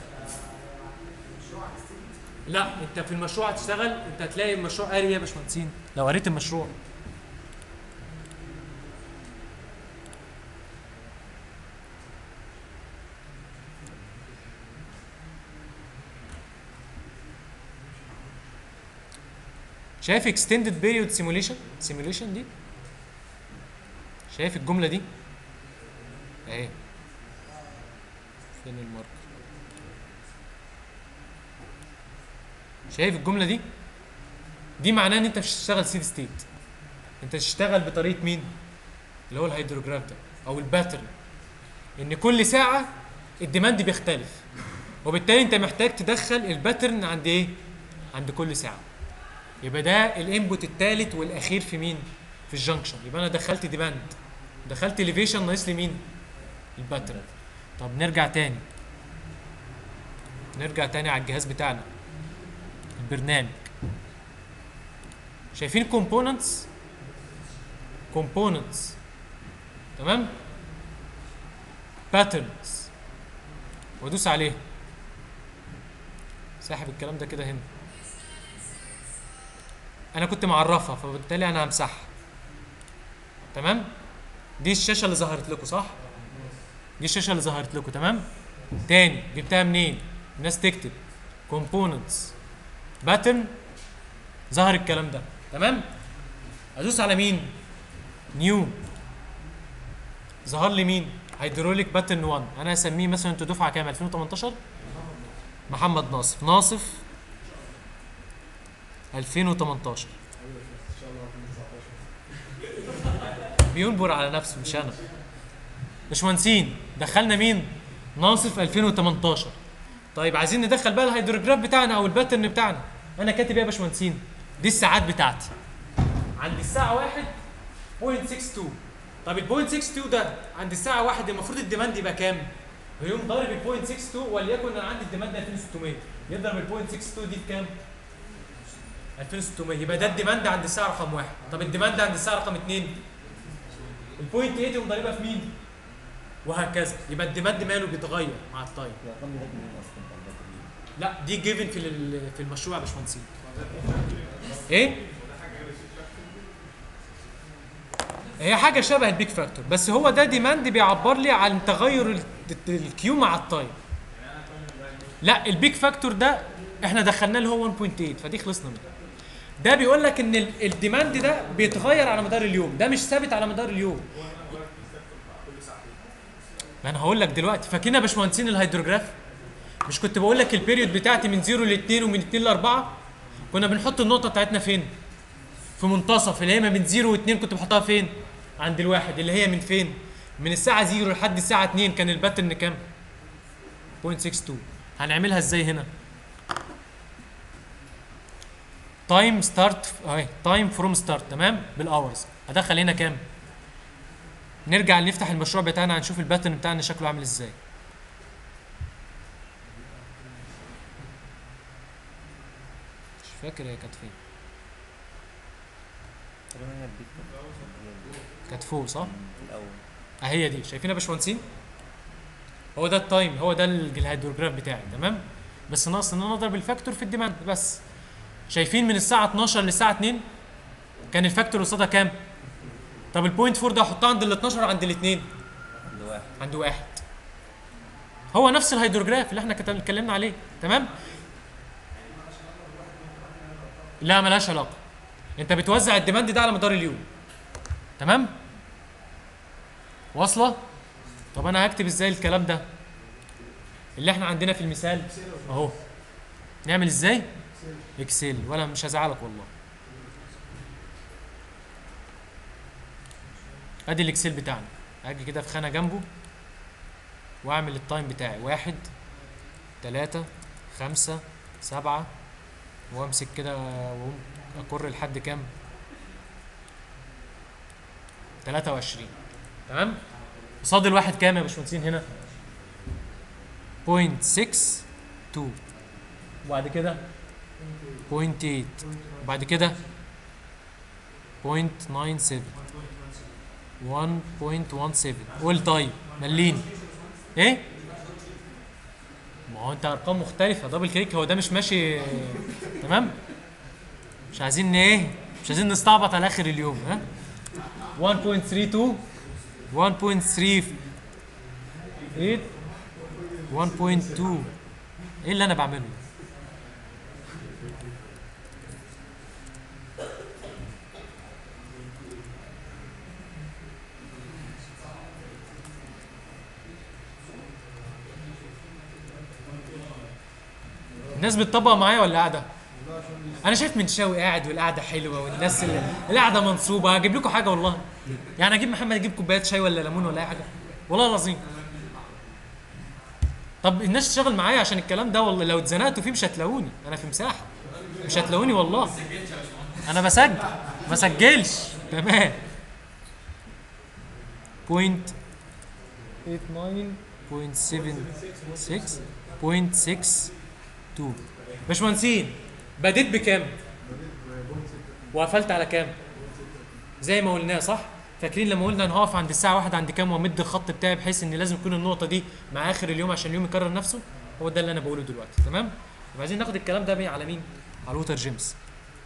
لا انت في المشروع هتشتغل انت هتلاقي المشروع قاري ايه يا باشمهندسين لو قريت المشروع شايف extended period simulation simulation دي شايف الجملة دي اهي فين الماركر شايف الجملة دي دي معناه ان انت مش هتشتغل سيد ستيت انت تشتغل بطريقة مين اللي هو الهيدروجراف ده او الباترن ان كل ساعة الديماند بيختلف وبالتالي انت محتاج تدخل الباترن عند ايه عند كل ساعة يبقى ده الانبوت الثالث والاخير في مين في الجنكشن يبقى انا دخلت ديماند دخلت اليفيشن ناقص لي مين الباترن طب نرجع تاني نرجع تاني على الجهاز بتاعنا البرنامج شايفين كومبوننتس كومبوننتس تمام باترنز وادوس عليه ساحب الكلام ده كده هنا انا كنت معرفها فبالتالي انا همسحها تمام دي الشاشه اللي ظهرت لكم صح دي الشاشه اللي ظهرت لكم تمام تاني جبتها منين الناس تكتب كومبوننتس باترن ظهر الكلام ده تمام ادوس على مين نيو ظهر لي مين هيدروليك باترن 1 انا هسميه مثلا انتوا دفعه كام 2018 محمد ناصف ناصف 2018 بينبر على نفسه مش انا باشمهندسين دخلنا مين ناصف 2018 طيب عايزين ندخل بقى الهيدروجراف بتاعنا او الباترن بتاعنا انا كاتب ايه يا باشمهندسين دي الساعات بتاعتي عند الساعه 1 بوينت 62 طب البوينت 62 ده عند الساعه 1 المفروض الديماند يبقى كام هيقوم ضارب البوينت 62 وليكن انا عندي الديماند 2600 يضرب البوينت 62 دي بكام 2600 يبقى ده الديماند عند الساعه رقم واحد طب الديماند عند الساعه رقم 2 البوينت 8 يقوم ضاربها في مين وهكذا يبقى الديماند ماله بيتغير مع التايم الارقام دي جت منين اصلا بتاع الباترن دي؟ لا دي جيفن في ال- في المشروع يا باشمهندسين ايه هي حاجه شبه البيك فاكتور بس هو ده ديماند بيعبر لي عن تغير ال- الكيو مع التايم لا البيك فاكتور ده احنا دخلناه اللي هو 1.8 فدي خلصنا منه ده بيقول لك ان ال- الديماند ده بيتغير على مدار اليوم ده مش ثابت على مدار اليوم ما انا هقول لك دلوقتي فاكرين يا باشمهندسين الهيدروجراف مش كنت بقول لك البيريود بتاعتي من 0 ل 2 ومن 2 ل 4 كنا بنحط النقطه بتاعتنا فين في منتصف اللي هي ما بين 0 و 2 كنت بحطها فين عند الواحد اللي هي من فين من الساعه 0 لحد الساعه 2 كان الباترن كام 0.62 هنعملها ازاي هنا تايم ستارت اهي تايم فروم ستارت تمام بالاورز هدخل هنا كام نرجع نفتح المشروع بتاعنا هنشوف الباترن بتاعنا شكله عامل ازاي مش فاكر هي كانت فين تقريبا هي البيت كانت كانت فوق صح في الاول اهي دي شايفين يا باشمهندسين هو ده التايم هو ده ال- الهيدروجراف بتاعي تمام بس ناقص ان انا اضرب الفاكتور في الديماند بس شايفين من الساعه 12 للساعه 2 كان الفاكتور قصادها كام طب البوينت 4 ده احطها عند ال 12 عند الاثنين عند واحد عند واحد هو نفس الهيدروجراف اللي احنا كت- اتكلمنا عليه تمام لا ملهاش علاقه انت بتوزع الديماند ده على مدار اليوم تمام واصله طب انا هكتب ازاي الكلام ده اللي احنا عندنا في المثال اهو نعمل ازاي اكسل ولا مش هزعلك والله ادي الاكسل بتاعنا اجي كده في خانه جنبه واعمل التايم بتاعي واحد تلاتة خمسة سبعة وامسك كده واقوم اكر لحد كام تلاتة وعشرين تمام قصاد الواحد كام يا باشمهندسين هنا بوينت سكس تو وبعد كده بوينت ايت وبعد كده بوينت ناين سيفن 1.17 اول تايم مليني ايه ما هو انت ارقام مختلفه دبل كليك هو ده مش ماشي تمام مش عايزين ن- ايه مش عايزين نستعبط على اخر اليوم ها 1.32 1.38 1.2 ايه اللي انا بعمله الناس بتطبق معايا ولا قاعده؟ انا شايف من شاوي قاعد والقعده حلوه والناس اللي القعده منصوبه هجيب لكم حاجه والله يعني اجيب محمد يجيب كوبايه شاي ولا ليمون ولا اي حاجه والله العظيم طب الناس تشتغل معايا عشان الكلام ده والله لو اتزنقتوا فيه مش هتلاقوني انا في مساحه مش هتلاقوني والله انا بسجل ما سجلش تمام بوينت 89.76.62 باشمهندسين بديت بكام؟ وقفلت على كام؟ زي ما قلناه صح؟ فاكرين لما قلنا انا هقف عند الساعه واحد عند كام وامد الخط بتاعي بحيث ان لازم يكون النقطه دي مع اخر اليوم عشان اليوم يكرر نفسه هو ده اللي انا بقوله دلوقتي تمام؟ يبقى عايزين ناخد الكلام ده بيه على مين؟ على الووتر جيمس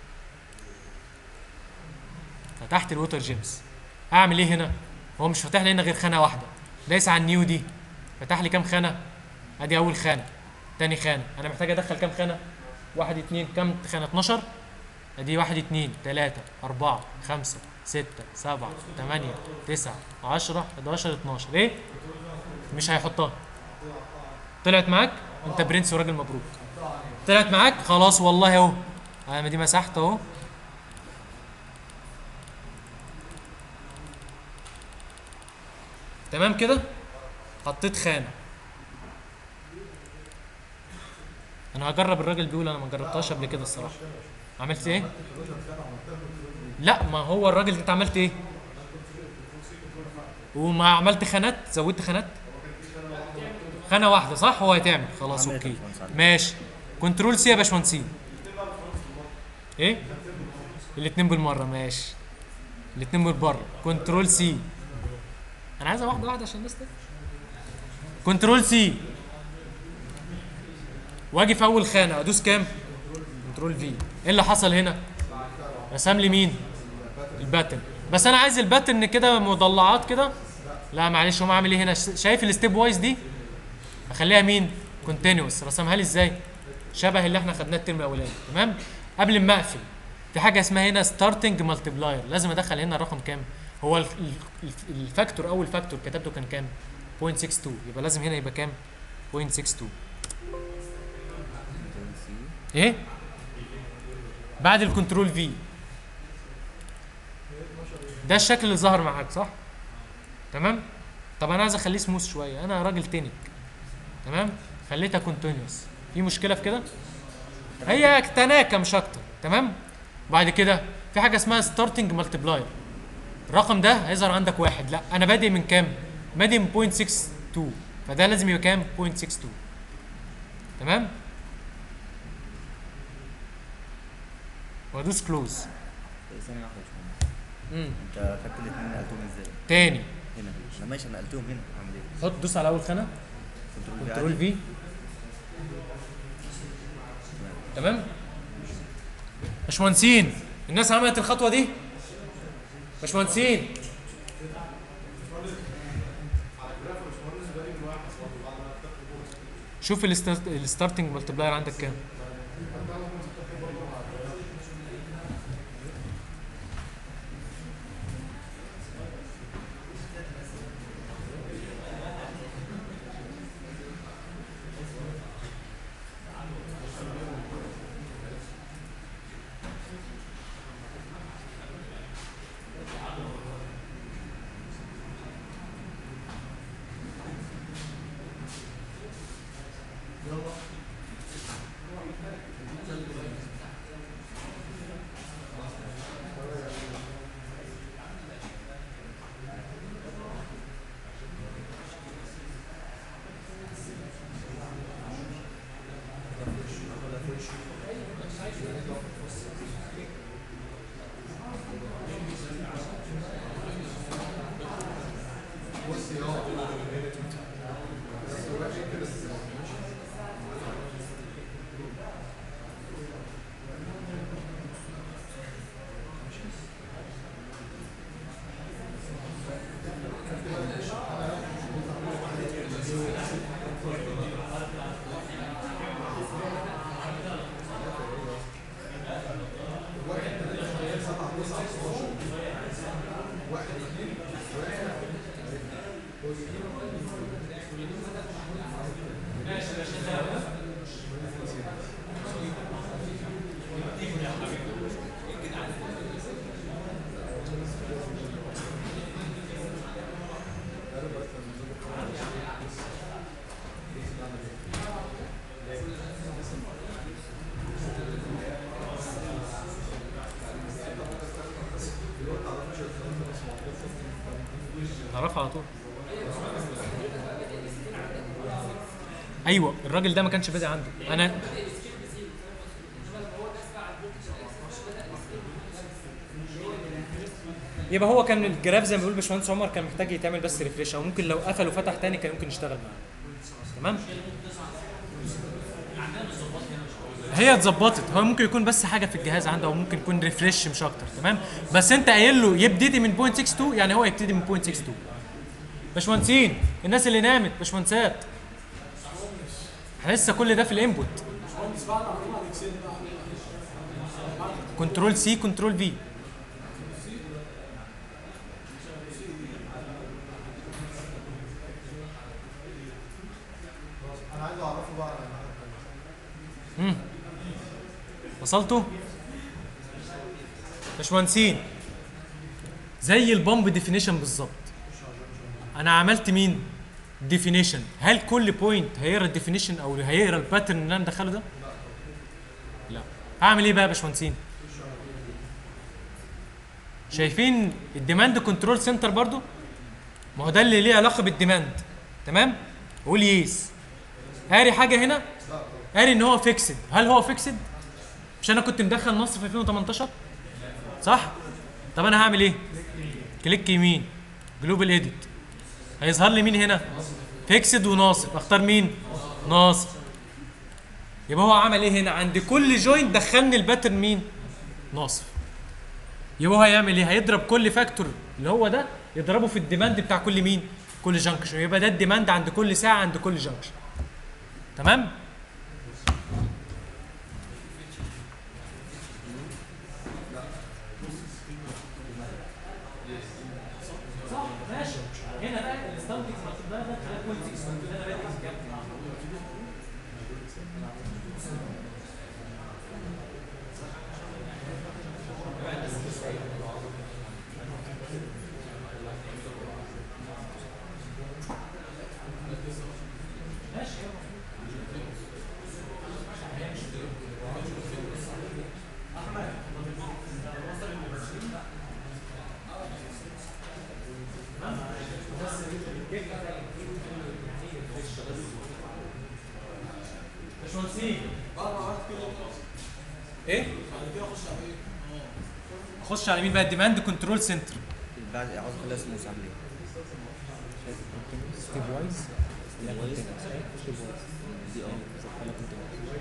فتحت الووتر جيمس اعمل ايه هنا؟ هو مش فاتح لي هنا غير خانه واحده دايس على النيو دي فتح لي كام خانه؟ ادي اول خانه تاني خانه انا محتاج ادخل كام خانه؟ واحد اتنين كام خانه 12 ادي واحد اتنين تلاتة أربعة خمسة ستة سبعة تمانية تسعة عشرة 11 12 ايه؟ مش هيحطها طلعت معاك؟ انت برنس وراجل مبروك طلعت معاك خلاص والله اهو انا دي مسحت اهو تمام كده حطيت خانه انا هجرب الراجل بيقول انا ما جربتهاش قبل كده الصراحه عملت ايه لا ما هو الراجل انت عملت ايه وما عملت خانات زودت خانات خانه واحده صح هو هيتعمل خلاص عملت اوكي يا باشمهندس علي. ماشي كنترول سي يا باشمهندسين ايه الاثنين بالمره ماشي الاثنين بالبره كنترول سي انا عايزها واحده واحده عشان الناس تفهم كنترول سي واجي في اول خانه ادوس كام كنترول في ايه اللي حصل هنا رسم لي مين الباتن بس انا عايز الباتن كده مضلعات كده لا معلش هم عامل ايه هنا ش- شايف الستيب وايز دي اخليها مين كونتينوس رسمها لي ازاي شبه اللي احنا خدناه الترم الاولاني تمام قبل ما اقفل في حاجه اسمها هنا ستارتنج مالتيبلاير لازم ادخل هنا الرقم كام هو ال- ال- الفاكتور اول فاكتور كتبته كان كام 0.62 يبقى لازم هنا يبقى كام 0.62 ايه بعد الكنترول في ده الشكل اللي ظهر معاك صح تمام طب انا عايز اخليه سموث شويه انا راجل تنك تمام خليتها كونتينوس في مشكله في كده هي تناكه مش اكتر تمام بعد كده في حاجه اسمها ستارتنج مالتيبلاير الرقم ده هيظهر عندك واحد لا انا بادئ من كام بادئ من 0.62 فده لازم يبقى كام 0.62 تمام وادوس كلوز ثانية واحدة يا باشمهندس امم انت خدت الاثنين نقلتهم ازاي؟ تاني هنا انا ماشي انا نقلتهم هنا اعمل ايه؟ حط دوس على اول خانه كنترول في كنترول عادي؟ في تمام باشمهندسين الناس عملت الخطوه دي باشمهندسين شوف الستارت- الستارتنج مالتيبلاير عندك كام هعرفها على طول ايوه الراجل ده ما كانش بادئ عنده انا يبقى هو كان الجراف زي ما بيقول باشمهندس عمر كان محتاج يتعمل بس ريفريش او ممكن لو قفل وفتح تاني كان ممكن يشتغل معاه تمام هي اتظبطت هو ممكن يكون بس حاجه في الجهاز عنده او ممكن يكون ريفريش مش اكتر تمام بس انت قايل له يبتدي من 0.62 يعني هو يبتدي من 0.62 باشمهندسين الناس اللي نامت باشمهندسات احنا لسه كل ده في الانبوت كنترول سي كنترول في انا عايز اعرفه بقى مم. وصلتوا باشمهندسين زي البامب ديفينيشن بالظبط انا عملت مين ديفينيشن هل كل بوينت هيقرا الديفينيشن او هيقرا الباترن اللي انا مدخله ده لا هعمل ايه بقى يا باشمهندسين شايفين الديماند كنترول سنتر برضو ما هو ده اللي ليه علاقه بالديماند تمام قول يس قاري حاجه هنا قاري ان هو فيكسد هل هو فيكسد مش انا كنت مدخل نص في 2018 صح طب انا هعمل ايه كليك يمين جلوبال اديت هيظهر لي مين هنا فيكسد وناصب اختار مين ناصب يبقى هو عمل ايه هنا عند كل جوينت دخلني الباترن مين ناصب يبقى هو هيعمل ايه هيضرب كل فاكتور اللي هو ده يضربه في الديماند بتاع كل مين كل جانكشن يبقى ده الديماند عند كل ساعه عند كل جانكشن تمام ماشي هنا بقى الاستانتكس مكتوب ده خلاك بوينت 6 انا بادئ كام باشمهندسين ايه؟ اخش على مين بقى الديماند كنترول سنتر بعد عاوز اخليها سموث اعمل ايه؟ ستيب وايز ستيب وايز؟ ستيب وايز دي اه شغاله كنت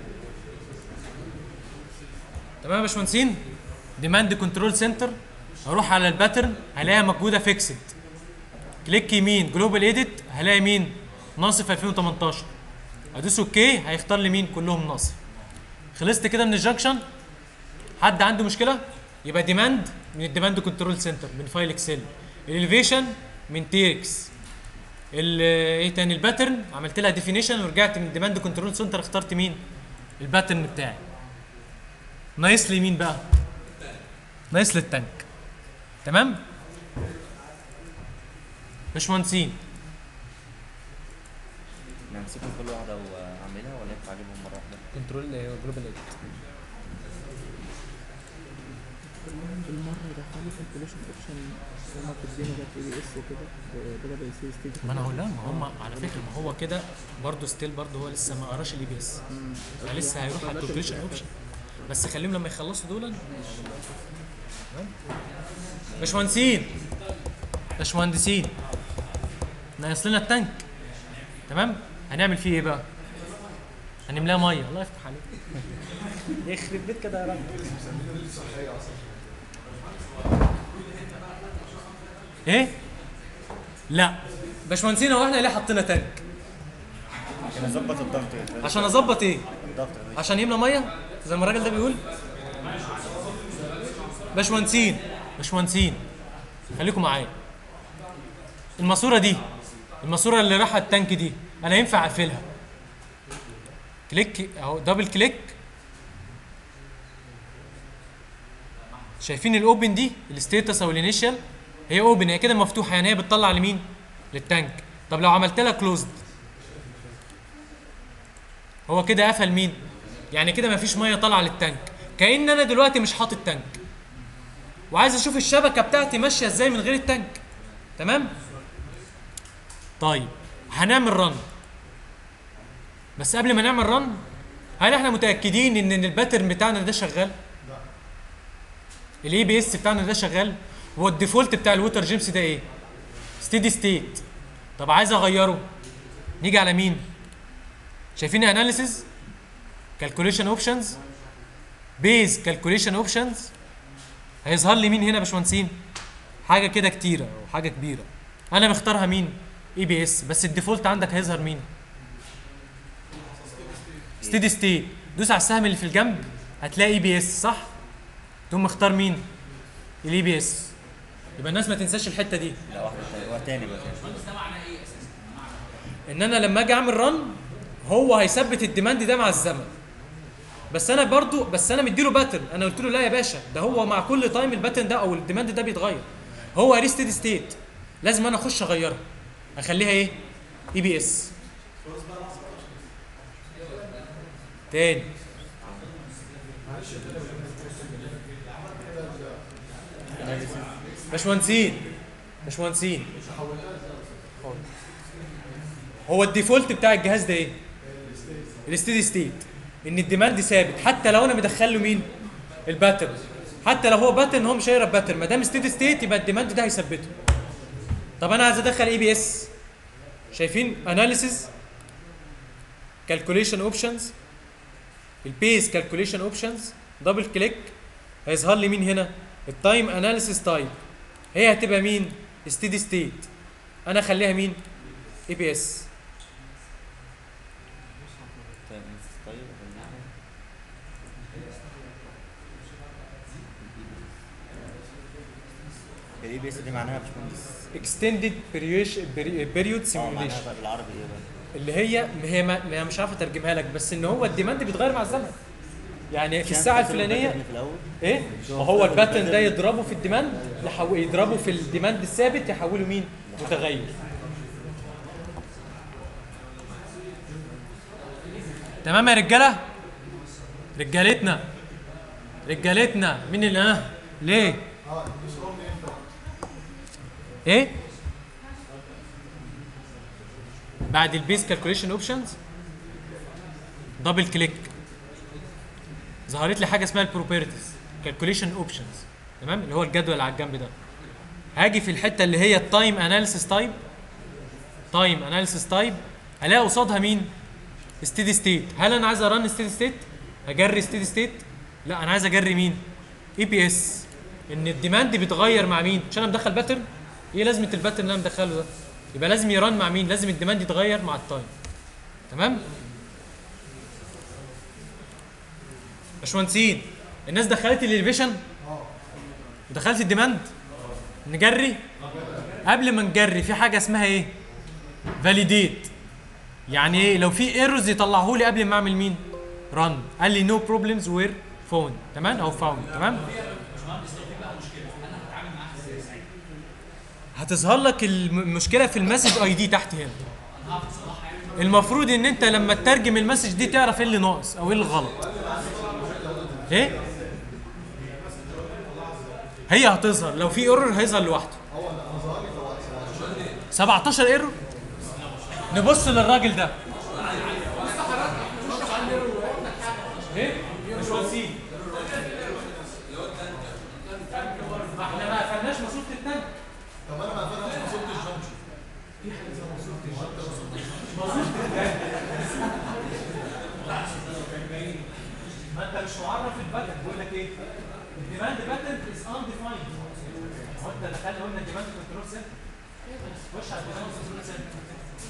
تمام يا باشمهندسين ديماند كنترول سنتر هروح على الباترن هلاقيها موجوده فيكسد كليك يمين جلوبال ايديت هلاقي مين ناصف 2018 ادوس اوكي هيختار لي مين كلهم ناصف خلصت كده من الجنكشن حد عنده مشكله يبقى ديماند من الديماند كنترول سنتر من فايل اكسل الاليفيشن من تيركس ال- ايه تاني الباترن عملت لها ديفينيشن ورجعت من ديماند كنترول سنتر اخترت مين الباترن بتاعي ناقص لي مين بقى ناقص لي التانك تمام باشمهندسين انا همسكهم كل واحده واعملها ولا ينفع اجيبهم مره واحده؟ كنترول جلوبال اديت بالمره يدخلوا كالكوليشن اوبشن هما بتدينا ده في اي اس وكده بدل ما يصير ستيج ما انا هقول لها ما هم على فكره ما هو كده برضه ستيل برضه هو لسه ما قراش الاي بي اس لسه هيروح على الكالكوليشن اوبشن بس خليهم لما يخلصوا دول تمام؟ باشمهندسين باشمهندسين ناقص لنا التانك تمام هنعمل فيه ايه بقى هنملاه ميه الله يفتح عليك يخرب بيت كده يا راجل ايه لا باشمهندسين هو احنا ليه حطينا تانك عشان اظبط الضغط عشان اظبط ايه الضغط يا باشا. عشان يملى ميه زي ما الراجل ده بيقول باشمهندسين باشمهندسين خليكم معايا الماسوره دي الماسوره اللي رايحه التانك دي انا ينفع اقفلها كليك اهو دبل كليك شايفين الاوبن دي الستيتس او الانيشال هي اوبن هي كده مفتوحه يعني هي بتطلع لمين للتانك طب لو عملت لها كلوزد هو كده قفل مين يعني كده مفيش ميه طالعه للتانك كأن انا دلوقتي مش حاطط تانك وعايز اشوف الشبكه بتاعتي ماشيه ازاي من غير التانك تمام طيب هنعمل رن بس قبل ما نعمل رن هل احنا متاكدين ان الباترن بتاعنا ده شغال الاي بي اس بتاعنا ده شغال هو الديفولت بتاع الووتر جيمس ده ايه ستيدي ستيت طب عايز اغيره نيجي على مين شايفين اناليسيز كالكوليشن اوبشنز بيز كالكوليشن اوبشنز هيظهر لي مين هنا يا باشمهندسين حاجه كده كتيره او حاجه كبيره انا مختارها مين اي بي اس بس الديفولت عندك هيظهر مين ستيدي ستيت دوس على السهم اللي في الجنب هتلاقي اي بي اس صح تقوم مختار مين الاي بي اس يبقى الناس ما تنساش الحته دي لا واحده تاني واحد تاني بقى تاني ان انا لما اجي اعمل رن هو هيثبت الديماند ده مع الزمن بس انا برضو بس انا مديله باترن انا قلت له لا يا باشا ده هو مع كل تايم الباترن ده او الديماند ده بيتغير هو ري ستيدي ستيت لازم انا اخش اغيرها اخليها ايه اي بي اس تاني باشمهندسين باشمهندسين هو الديفولت بتاع الجهاز ده ايه؟ الستيدي ستيت ان الديماند ثابت حتى لو انا مدخل له مين؟ الباترن حتى لو هو باترن هو مش هيقرا باترن ما دام ستيدي ستيت يبقى الديماند ده هيثبته طب انا عايز ادخل اي بي اس شايفين اناليسيز كالكوليشن اوبشنز البيس كالكوليشن اوبشنز دبل كليك هيظهر لي مين هنا التايم اناليسيس تايب هي هتبقى مين ستيدي ستيت انا اخليها مين اي بي اس طيب طيب الاي بي اس دي معناها يا باشمهندس اكستندد بيريود اه سيميوليشن معناها بقى بالعربي ايه بقى؟ اللي هي هي ما ما- مش عارف اترجمها لك بس ان هو الديماند بيتغير مع الزمن يعني في عشان الساعه تحسب الفلانيه الباترن في الاول ايه ما هو الباترن ده يضربه في الديماند يحو... يضربه في الديماند الثابت يحوله مين متغير تمام يا رجاله رجالتنا رجالتنا مين اللي ها ليه ايه بعد البيس كالكوليشن اوبشنز دبل كليك ظهرت لي حاجه اسمها البروبرتيز كالكوليشن اوبشنز تمام اللي هو الجدول اللي على الجنب ده هاجي في الحته اللي هي التايم اناليسيس تايب تايم اناليسيس تايب هلاقي قصادها مين ستيدي ستيت هل انا عايز ارن ستيدي ستيت اجري ستيدي ستيت لا انا عايز اجري مين اي بي اس ان الديماند بيتغير مع مين عشان انا مدخل باترن ايه لازمه الباترن اللي انا مدخله ده يبقى لازم يرن مع مين لازم الديماند يتغير مع التايم تمام باشمهندسين الناس دخلت الاليفيشن ودخلت الديماند نجري قبل ما نجري في حاجه اسمها ايه فاليديت يعني ايه لو في ايرورز يطلعه لي قبل ما اعمل مين رن قال لي نو بروبلمز وير فون تمام او فاوند تمام هتظهر لك الم- المشكله في المسج اي دي تحت هنا المفروض ان انت لما تترجم المسج دي تعرف ايه اللي ناقص او ايه اللي غلط ايه هي هتظهر لو في ايرور هيظهر لوحده 17 ايرور نبص للراجل ده ايه مش واصلين ما احنا ما قفلناش ماسوره التانك طب انا ما قفلتش ماسوره الجنكشن ما انت مش معرف الباترن بيقول لك ايه؟ الديماند باترن از انديفايند هو انت دخلنا قلنا ديماند كنترول سنتر خش على الديماند كنترول سنتر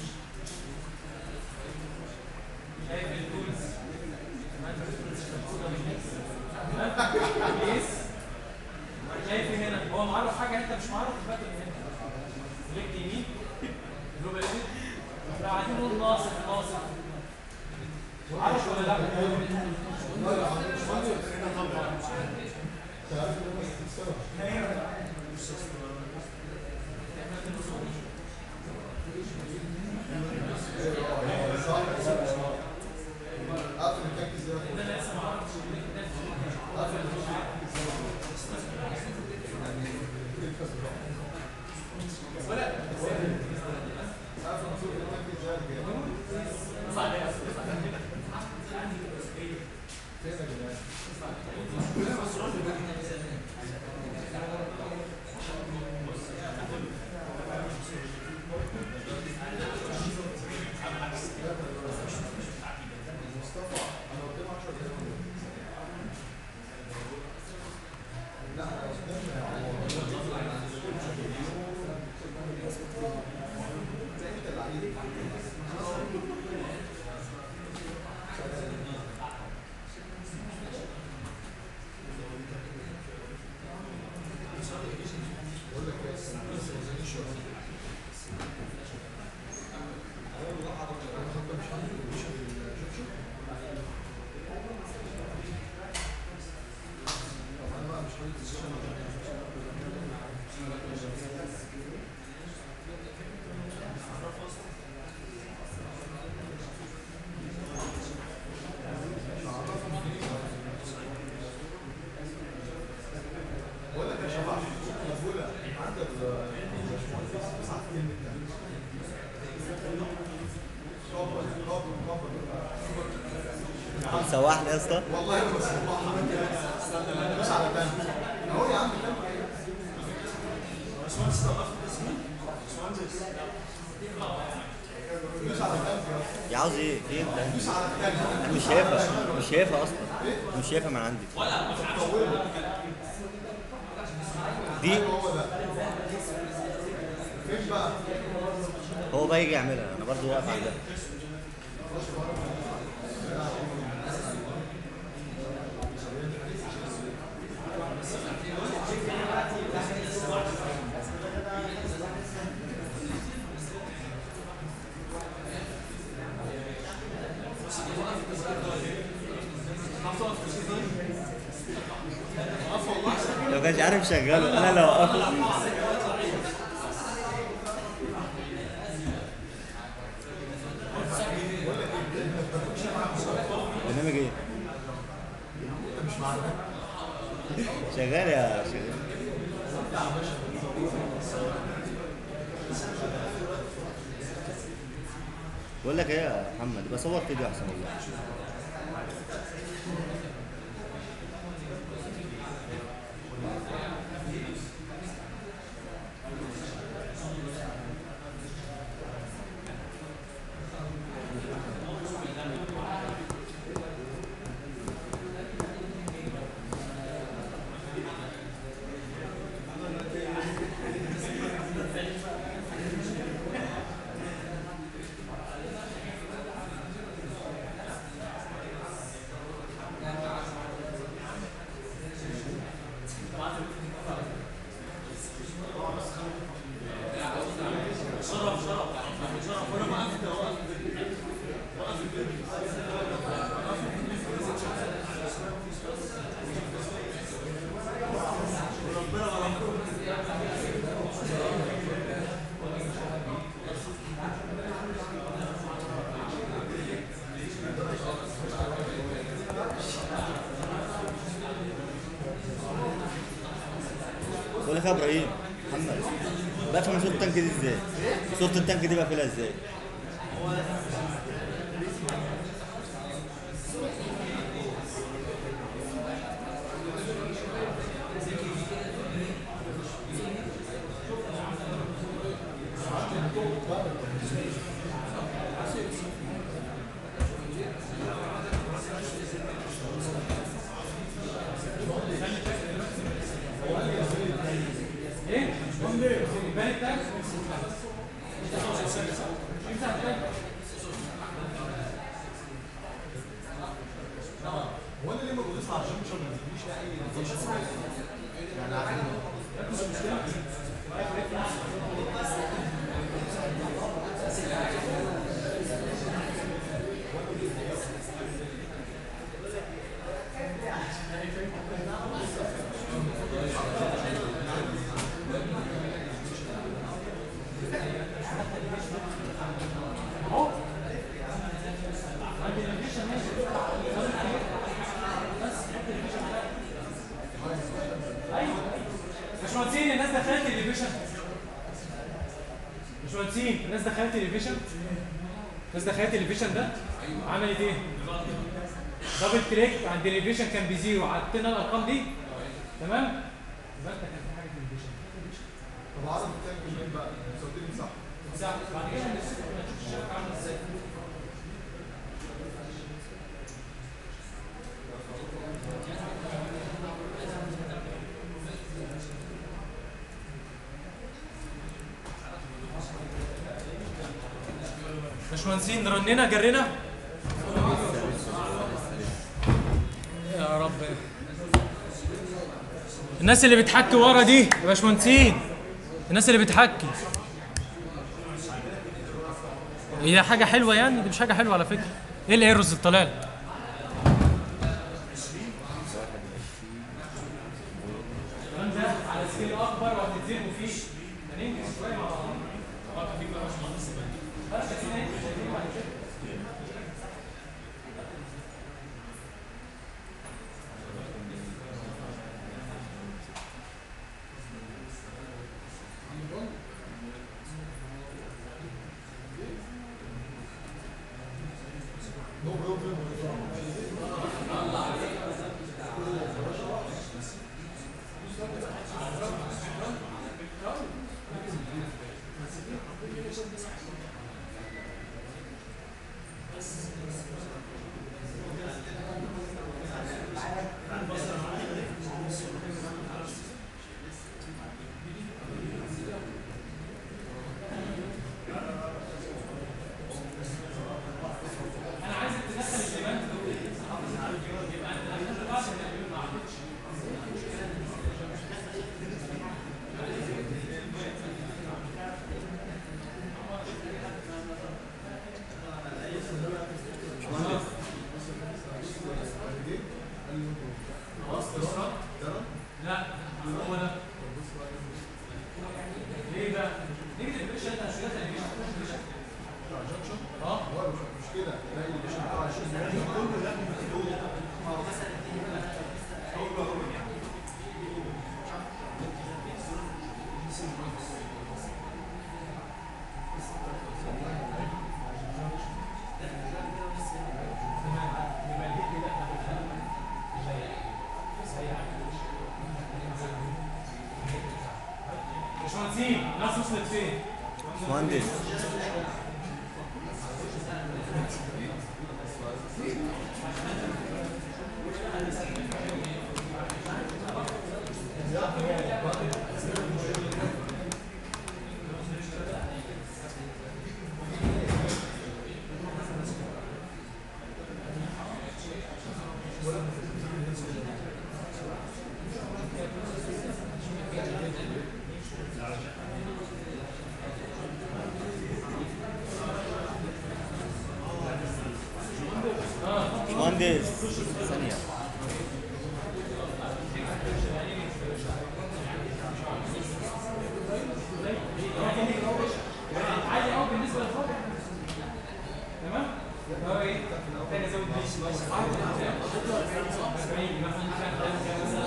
شايف التولز ديماند كنترول سنتر كويس شايف إيه هنا هو معرف حاجه انت مش معرف الباترن هنا كليك يمين جلوبال ايديت احنا قاعدين نقول ناصف ناصف عارف ولا لا؟ قفل التانك ازاي قفل ماسوره التانك ازاي بتسوحني يا اسطى والله ما بسمعها دوس على تانك اهو يا عم تانك دوس على تانك يا يا عاوز ايه؟ في ايه ده؟ دوس على تانك انا مش شايفها مش شايفها اصلا مش شايفها من عندي دي هو ده فين بقى؟ هو بقى يجي يعملها انا برضو واقف عندها لو كانش عارف شغاله انا لو وقفه برنامج ايه؟ شغال يا شغال بقول لك ايه يا محمد بصور فيديو احسن والله بقول لك يا ابراهيم محمد بفهم صوت التانك دي ازاي؟ صوت التانك دي بقفلها ازاي؟ هو انا ليه ما بدوس على الشمشة ما بتجيبليش اي نتيجة؟ يعني عارف باشمهندسين الناس دخلت الديفيشن باشمهندسين الناس دخلت الديفيشن الناس دخلت الديفيشن ده عملت ايه؟ دبل كليك عند الديفيشن كان بزيرو عدتنا الارقام دي تمام؟ يبقى انت كان في حاجه في الديفيشن طب عرض التانك منين بقى؟ صوتين صح صح بعد كده هنشوف الشبكه عامله ازاي باشمهندسين رنينا جرينا يا رب الناس اللي بتحكي ورا دي يا باشمهندسين الناس اللي بتحكي هي حاجة حلوة يعني دي مش حاجة حلوة على فكرة ايه الايرورز اللي طالع لك؟ الكلام ده على سكيل اكبر وهتتزنقوا فيه هننجز شوية مع بعض بس كده انتوا شايفين بعد كده نو بروبلم خلاص تسرع لا هو ده ليه بقى؟ نيجي البريشر انت هتشيلها تلفزيون اه هو مش مش كده لا اللي مش بتاع 20 باشمهندسين الناس وصلت فين؟ مهندس مهندس ثانية عادي قوي بالنسبه للفرق تمام؟ هو ايه؟ تاني ازود بيش 40 مثلا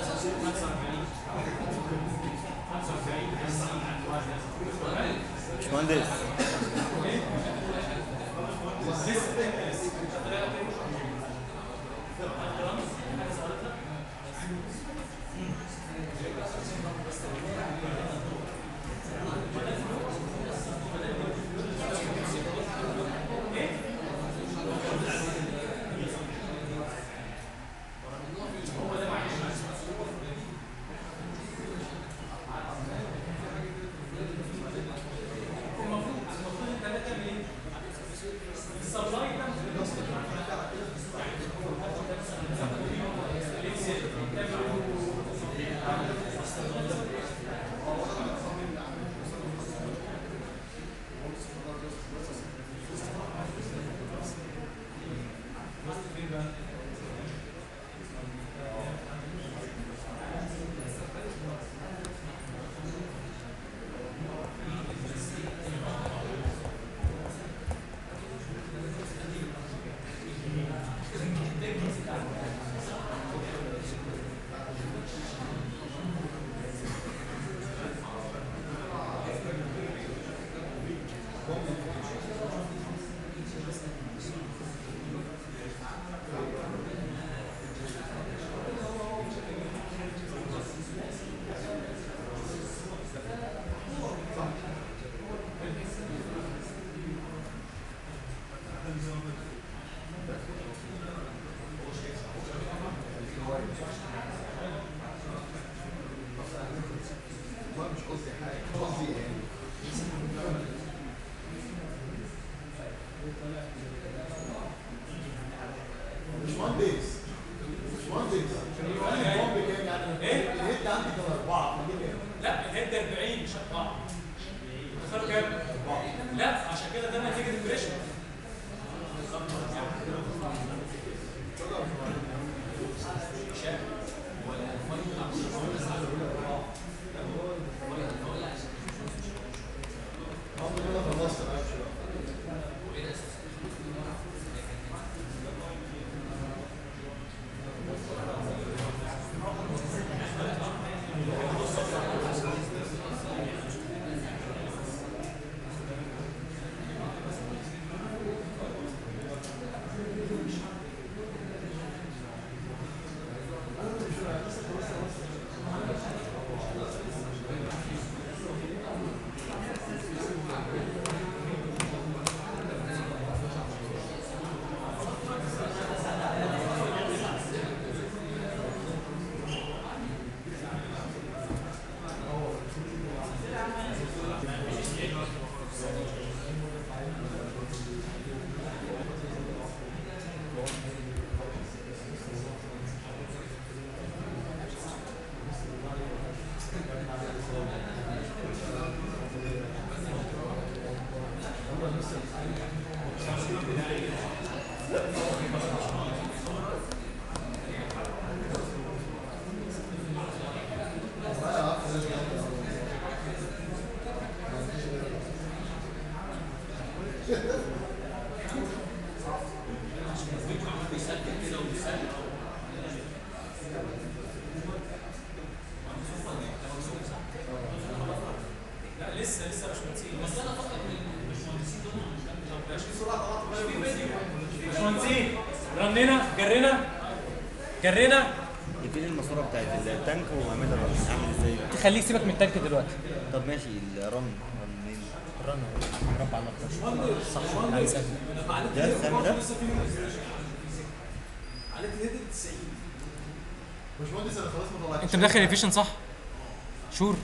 مهندس مش مهندس مش مهندس البومب كام يعني ايه الهيد عندي كان اربعه فدي كام؟ لا الهيد 40 مش 4 دخلوا كام؟ لا عشان كده ده نتيجه البريشر الحمد لله خلصت انا همشي بقى. جرينا يبتدي الماسوره بتاعت التانك واعملها رن اعمل ازاي بقى؟ تخليك سيبك من التانك دلوقتي طب ماشي الرن رن منين؟ الرن اهو مربع الاخضر صح عايز أكل. ده السهم ده باشمهندس انا خلاص ما طلعتش انت مدخل الفيشن صح شور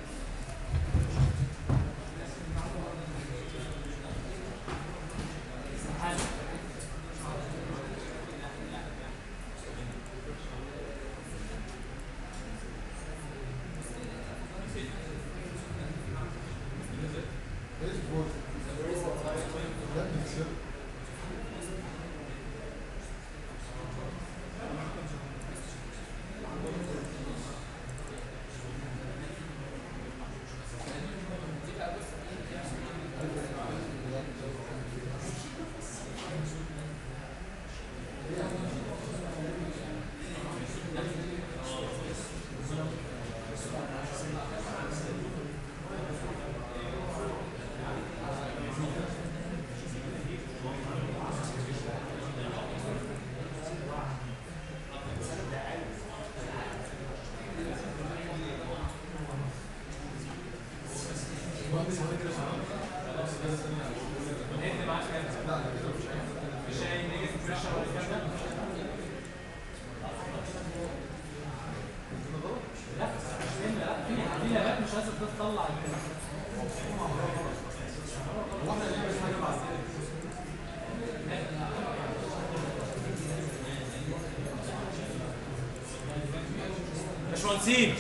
باشمهندسين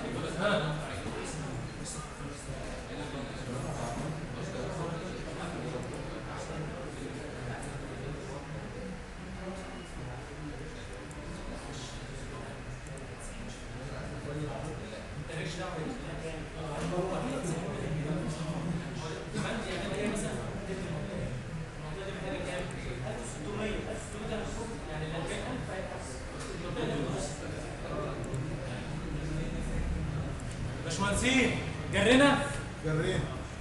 باشمهندسين جرينا جرين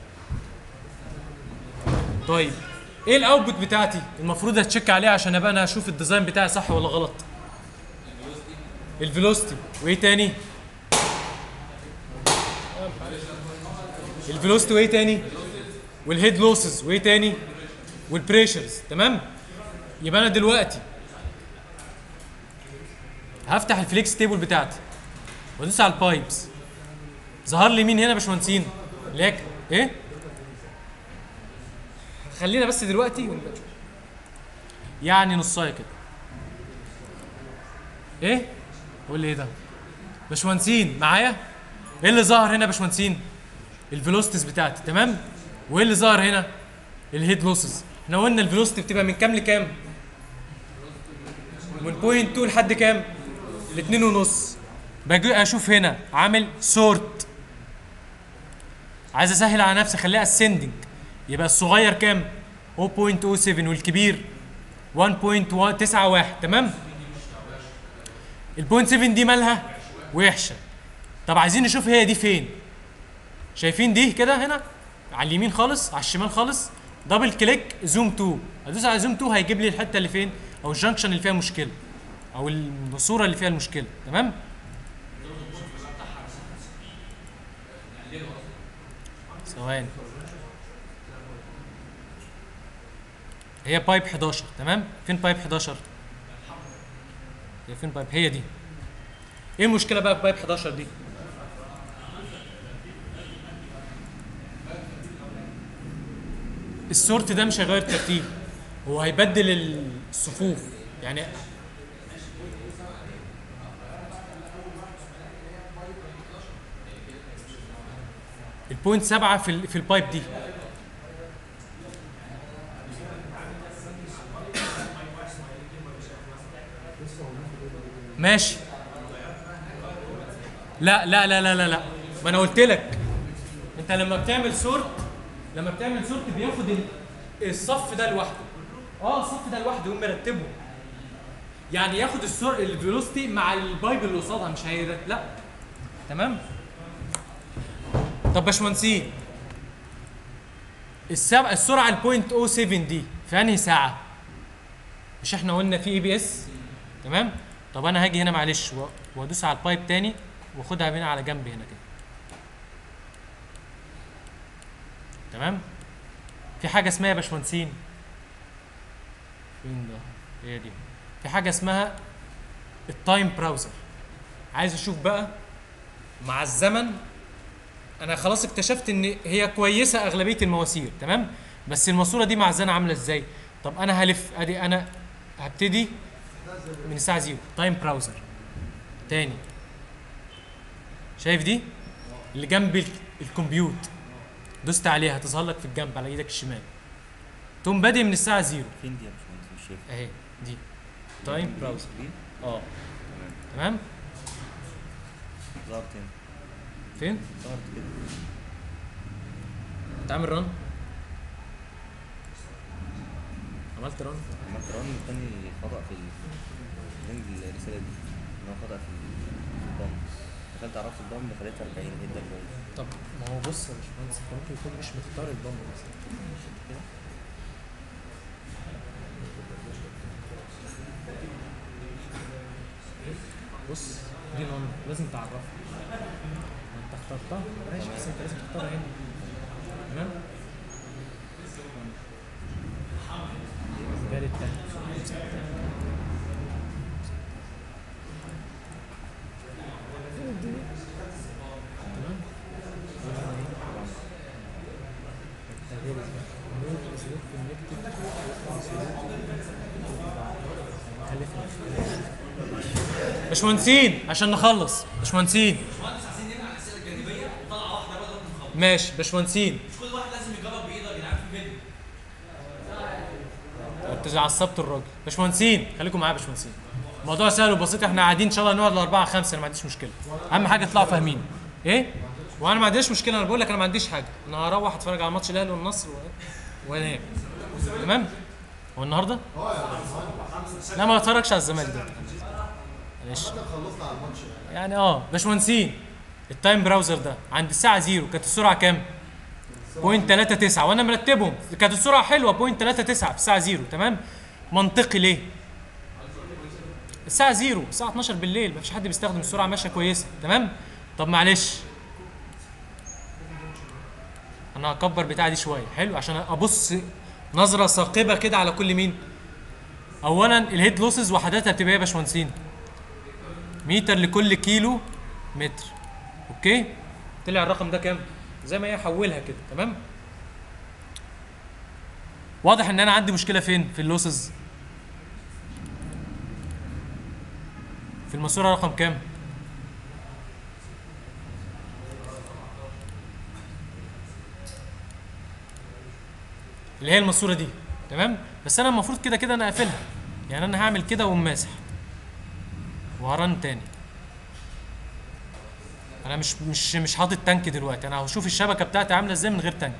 طيب ايه الاوتبوت بتاعتي المفروض اتشيك عليها عشان ابقى انا اشوف الديزاين بتاعي صح ولا غلط الفيلوسيتي وايه تاني الفيلوسيتي وايه تاني والهيد لوسز وايه تاني والبريشرز تمام يبقى انا دلوقتي هفتح الفليكس تيبل بتاعتي وادوس على البايبس ظهر لي مين هنا يا باشمهندسين ليك ايه خلينا بس دلوقتي ونبقى نشوف. يعني نصايه كده ايه قول لي ايه ده باشمهندسين معايا ايه اللي ظهر هنا يا باشمهندسين الفيلوستيز بتاعتي تمام وايه اللي ظهر هنا الهيد لوسز احنا قلنا الفيلوستي بتبقى من كام لكام من بوينت 2 لحد كام لاتنين ونص باجي اشوف هنا عامل سورت عايز اسهل على نفسي اخليها اسندنج يبقى الصغير كام 0.07 والكبير 1.91 تمام البوينت 7 دي مالها وحشه طب عايزين نشوف هي دي فين شايفين دي كده هنا على اليمين خالص على الشمال خالص دبل كليك زوم 2 ادوس على زوم 2 هيجيب لي الحته اللي فين او الجنكشن اللي فيها مشكله او الصوره اللي فيها المشكله تمام ثواني هي بايب 11 تمام فين بايب 11 هي فين بايب هي دي ايه المشكله بقى في بايب 11 دي السورت ده مش هيغير ترتيب هو هيبدل الصفوف يعني البوينت سبعة في ال- في البايب دي ماشي لا لا لا لا لا لا ما انا قلت لك انت لما بتعمل سورت لما بتعمل سورت بياخد ال- الصف ده لوحده اه الصف ده لوحده يقوم مرتبه يعني ياخد السور الفيلوسيتي مع البايب اللي قصادها مش هي لا تمام طب باشمهندسين السبع السرعه البوينت او 7 دي في انهي ساعه مش احنا قلنا في اي بي اس تمام طب انا هاجي هنا معلش و- وادوس على البايب تاني واخدها هنا على جنب هنا كده تمام في حاجه اسمها يا باشمهندسين فين ده هي دي في حاجه اسمها التايم براوزر عايز اشوف بقى مع الزمن انا خلاص اكتشفت ان هي كويسه اغلبيه المواسير تمام بس الماسوره دي مع الزمن عامله ازاي طب انا هلف ادي انا هبتدي من الساعه زيرو تايم براوزر تاني شايف دي اللي جنب ال- الكمبيوت دوست عليها هتظهر لك في الجنب على ايدك الشمال تقوم بادئ من الساعه زيرو فين دي يا باشمهندس مش شايف اهي دي تايم براوزر دي اه تمام تمام ظهرت هنا فين ظهرت كده تعمل رن عملت رن عملت رن تاني خطأ في ال- لينك الرسالة دي ان هو خطأ في ال- في الضم دخلت عرفت الضم خليتها 40 جدا كويس طب ما هو بص يا باشمهندس انت ممكن يكون مش مختار الضم مثلا كده بص دي نون لازم تعرفها ما انت اخترتها ماشي بس انت لازم تختارها هنا تمام جاري التاني تمام باشمهندسين عشان نخلص باشمهندسين ماشي باشمهندسين كل واحد لازم يجرب بايده يا جدعان في فيديو انت عصبت الراجل باشمهندسين خليكم معايا يا باشمهندسين الموضوع سهل وبسيط احنا قاعدين ان شاء الله نقعد لاربعه خمسه انا ما عنديش مشكله اهم حاجه تطلعوا فاهمين ايه وانا ما عنديش مشكله انا بقول لك انا ما عنديش حاجه انا هروح اتفرج على ماتش الاهلي والنصر و... وانام تمام هو النهارده لا ما بتفرجش على الزمالك ده معلش خلصنا على الماتش يعني يعني اه باشمهندسين التايم براوزر ده عند الساعه زيرو كانت السرعه كام؟ بوينت 39 وانا مرتبهم كانت السرعه حلوه بوينت 39 في الساعه زيرو تمام؟ منطقي ليه؟ الساعه زيرو الساعه 12 بالليل مفيش حد بيستخدم السرعه ماشيه كويسه تمام؟ طب معلش انا هكبر بتاع دي شويه حلو عشان ابص نظره ثاقبه كده على كل مين؟ اولا الهيد لوسز وحداتها بتبقى ايه يا باشمهندسين؟ متر لكل كيلو متر اوكي طلع الرقم ده كام زي ما هي حولها كده تمام واضح ان انا عندي مشكله فين في اللوسز في الماسوره رقم كام اللي هي الماسوره دي تمام بس انا المفروض كده كده انا اقفلها يعني انا هعمل كده وماسح وهرن تاني انا مش مش مش حاطط تانك دلوقتي انا هشوف الشبكه بتاعتي عامله ازاي من غير تانك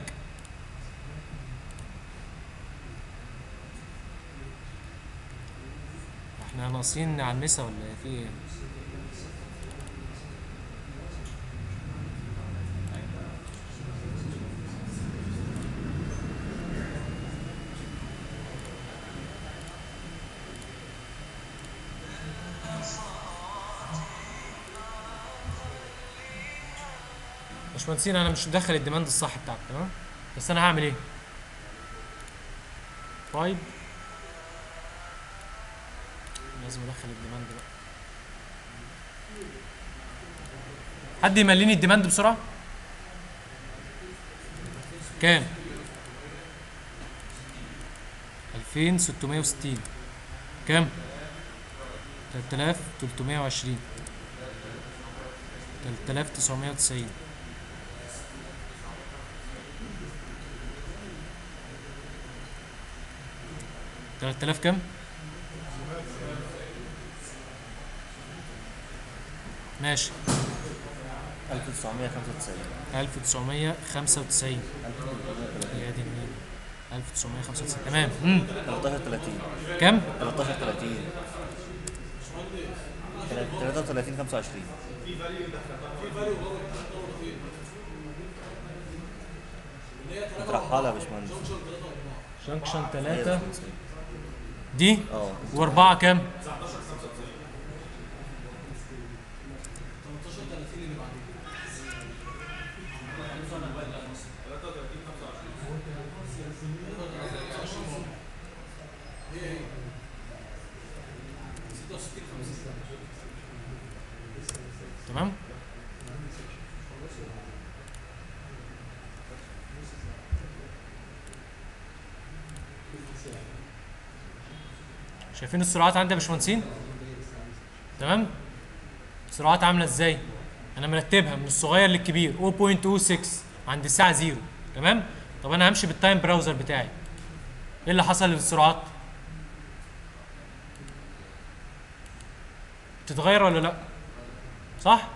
احنا ناقصين نعمسها ولا إيه؟ في ايه باشمهندسين انا مش مدخل الديماند الصح بتاعك تمام بس انا هعمل ايه طيب لازم ادخل الديماند بقى حد يمليني الديماند بسرعه كام 2660 كام 3320 3990 3000 كام؟ ماشي 1995 1995 يا دي النيل 1995 تمام امم 13 30 كام؟ 13 30 33 25 اترحلها يا باشمهندس جنكشن هي 3 الخمسين. دي اه واربعة كام؟ تمام شايفين السرعات عندي يا باشمهندسين تمام السرعات عامله ازاي انا مرتبها من الصغير للكبير 0.26 عند الساعه 0 تمام طب انا همشي بالتايم براوزر بتاعي ايه اللي حصل للسرعات تتغير ولا لا صح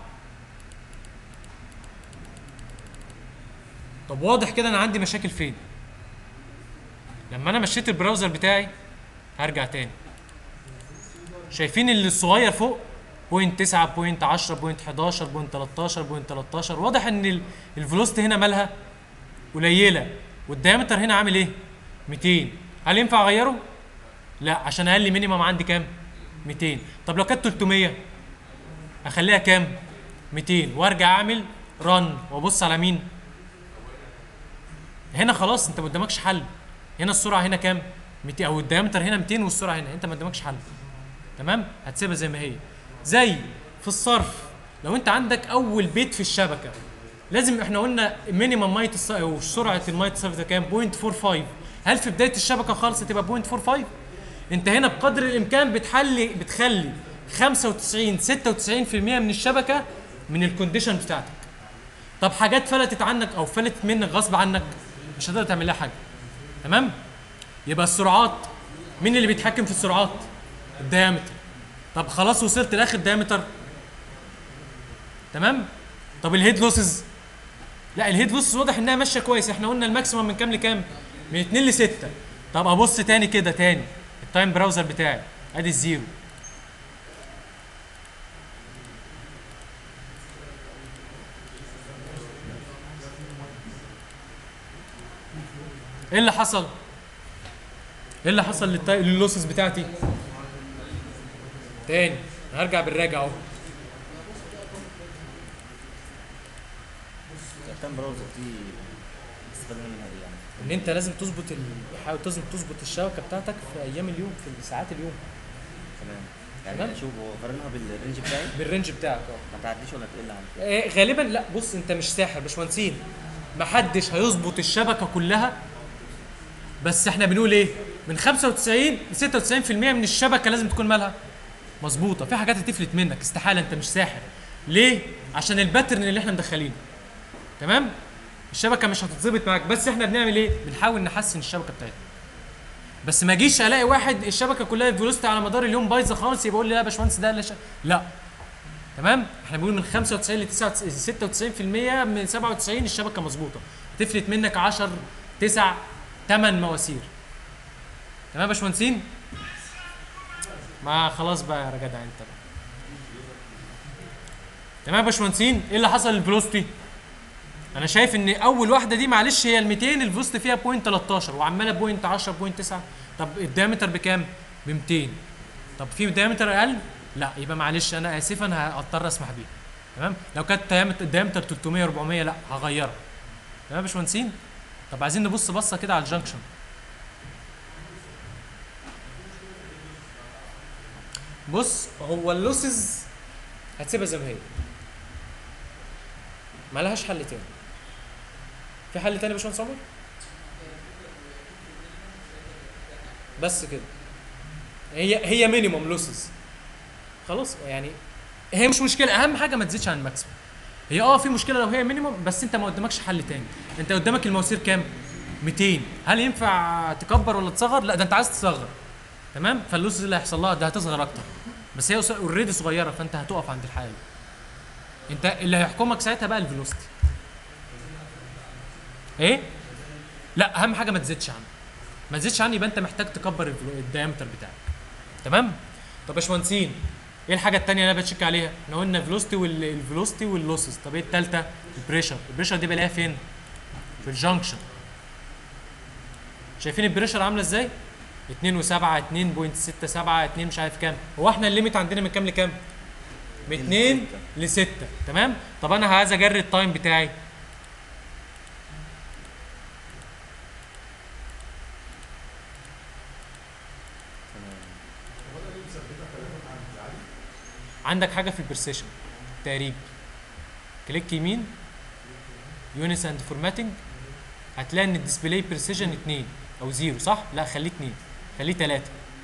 طب واضح كده انا عندي مشاكل فين لما انا مشيت البراوزر بتاعي هرجع تاني شايفين اللي الصغير فوق بوينت 9 بوينت 10 بوينت 11 بوينت 13 بوينت 13 واضح ان الفلوست هنا مالها قليله والديامتر هنا عامل ايه 200 هل ينفع اغيره لا عشان اقل مينيمم عندي كام 200 طب لو كانت 300 اخليها كام 200 وارجع اعمل رن وابص على مين هنا خلاص انت ما قدامكش حل هنا السرعه هنا كام 200 او الديامتر هنا 200 والسرعه هنا انت ما قدامكش حل تمام هتسيبها زي ما هي زي في الصرف لو انت عندك اول بيت في الشبكه لازم احنا قلنا مينيمم ميه الص... او سرعه الميه الصرف ده كام 0.45 هل في بدايه الشبكه خالص هتبقى 0.45 انت هنا بقدر الامكان بتحلي بتخلي 95 96% من الشبكه من الكونديشن بتاعتك طب حاجات فلتت عنك او فلتت منك غصب عنك مش هتقدر تعمل لها حاجه تمام يبقى السرعات مين اللي بيتحكم في السرعات الديامتر طب خلاص وصلت لاخر ديامتر تمام طب الهيد لوسز لا الهيد لوسز واضح انها ماشيه كويس احنا قلنا الماكسيمم من كام لكام من 2 ل 6 طب ابص تاني كده تاني التايم براوزر بتاعي ادي الزيرو ايه اللي حصل ايه اللي حصل للتاي... لللوسز بتاعتي تاني هرجع بالراجع اهو التايم براوزر دي بتستفاد منها ايه يعني؟ ان انت لازم تظبط ال... حاول لازم تظبط الشبكه بتاعتك في ايام اليوم في ساعات اليوم تمام تمام. يعني شوف هو قارنها بالرينج بتاعي بالرينج بتاعك اه ما تعديش ولا تقل عنه إيه، غالبا لا بص انت مش ساحر باشمهندسين محدش هيظبط الشبكه كلها بس احنا بنقول ايه من 95 ل 96% من الشبكه لازم تكون مالها مظبوطه في حاجات هتفلت منك استحاله انت مش ساحر ليه عشان الباترن اللي احنا مدخلينه تمام الشبكه مش هتتظبط معاك بس احنا بنعمل ايه بنحاول نحسن الشبكه بتاعتنا بس ما اجيش الاقي واحد الشبكه كلها الفيلوسيتي على مدار اليوم بايظه خالص يبقى يقول لي لا يا باشمهندس ده لا ش... لا تمام احنا بنقول من 95 ل 99 96% من 97 الشبكه مظبوطه تفلت منك 10 9 8 مواسير تمام يا باشمهندسين ما خلاص بقى يا جدع انت بقى تمام يا باشمهندسين ايه اللي حصل للفيلوسيتي انا شايف ان اول واحده دي معلش هي ال 200 الفيلوسيتي فيها بوينت 13 وعماله بوينت 10 بوينت 9 طب الدايمتر بكام ب 200 طب في دايمتر اقل لا يبقى معلش انا اسفا هضطر اسمح بيها تمام لو كانت دايمتر دايمتر 300 400 لا هغيرها تمام يا باشمهندسين طب عايزين نبص بصه كده على الجنكشن بص هو اللوسز هتسيبها زي ما هي مالهاش حل تاني في حل تاني يا باشمهندس عمر بس كده هي هي مينيموم لوسز خلاص يعني هي مش مشكله اهم حاجه ما تزيدش عن الماكسيموم هي اه في مشكله لو هي مينيموم بس انت ما قدامكش حل تاني انت قدامك المواسير كام 200 هل ينفع تكبر ولا تصغر لا ده انت عايز تصغر تمام فاللوسز اللي هيحصل لها ده هتصغر اكتر بس هي اوريدي صغيره فانت هتقف عند الحاله دي انت اللي هيحكمك ساعتها بقى الفيلوسيتي ايه لا اهم حاجه ما تزيدش عنه ما تزيدش عنه يبقى انت محتاج تكبر الفلو- الدايمتر بتاعك تمام طب يا باشمهندسين ايه الحاجه الثانيه اللي انا بتشيك عليها احنا قلنا الفيلوسيتي والفيلوسيتي واللوسز طب ايه الثالثه البريشر البريشر دي بلاقيها فين في الجنكشن شايفين البريشر عامله ازاي 2 و7 2.67 2 مش عارف كام هو احنا الليميت عندنا من كام لكام من 2 ل 6 تمام طب انا عايز اجري التايم بتاعي عندك حاجه في البرسيشن التقريب كليك يمين يونس اند فورماتنج هتلاقي ان الديسبلاي بريسيجن 2 او 0 صح؟ لا خليه 2 خليه 3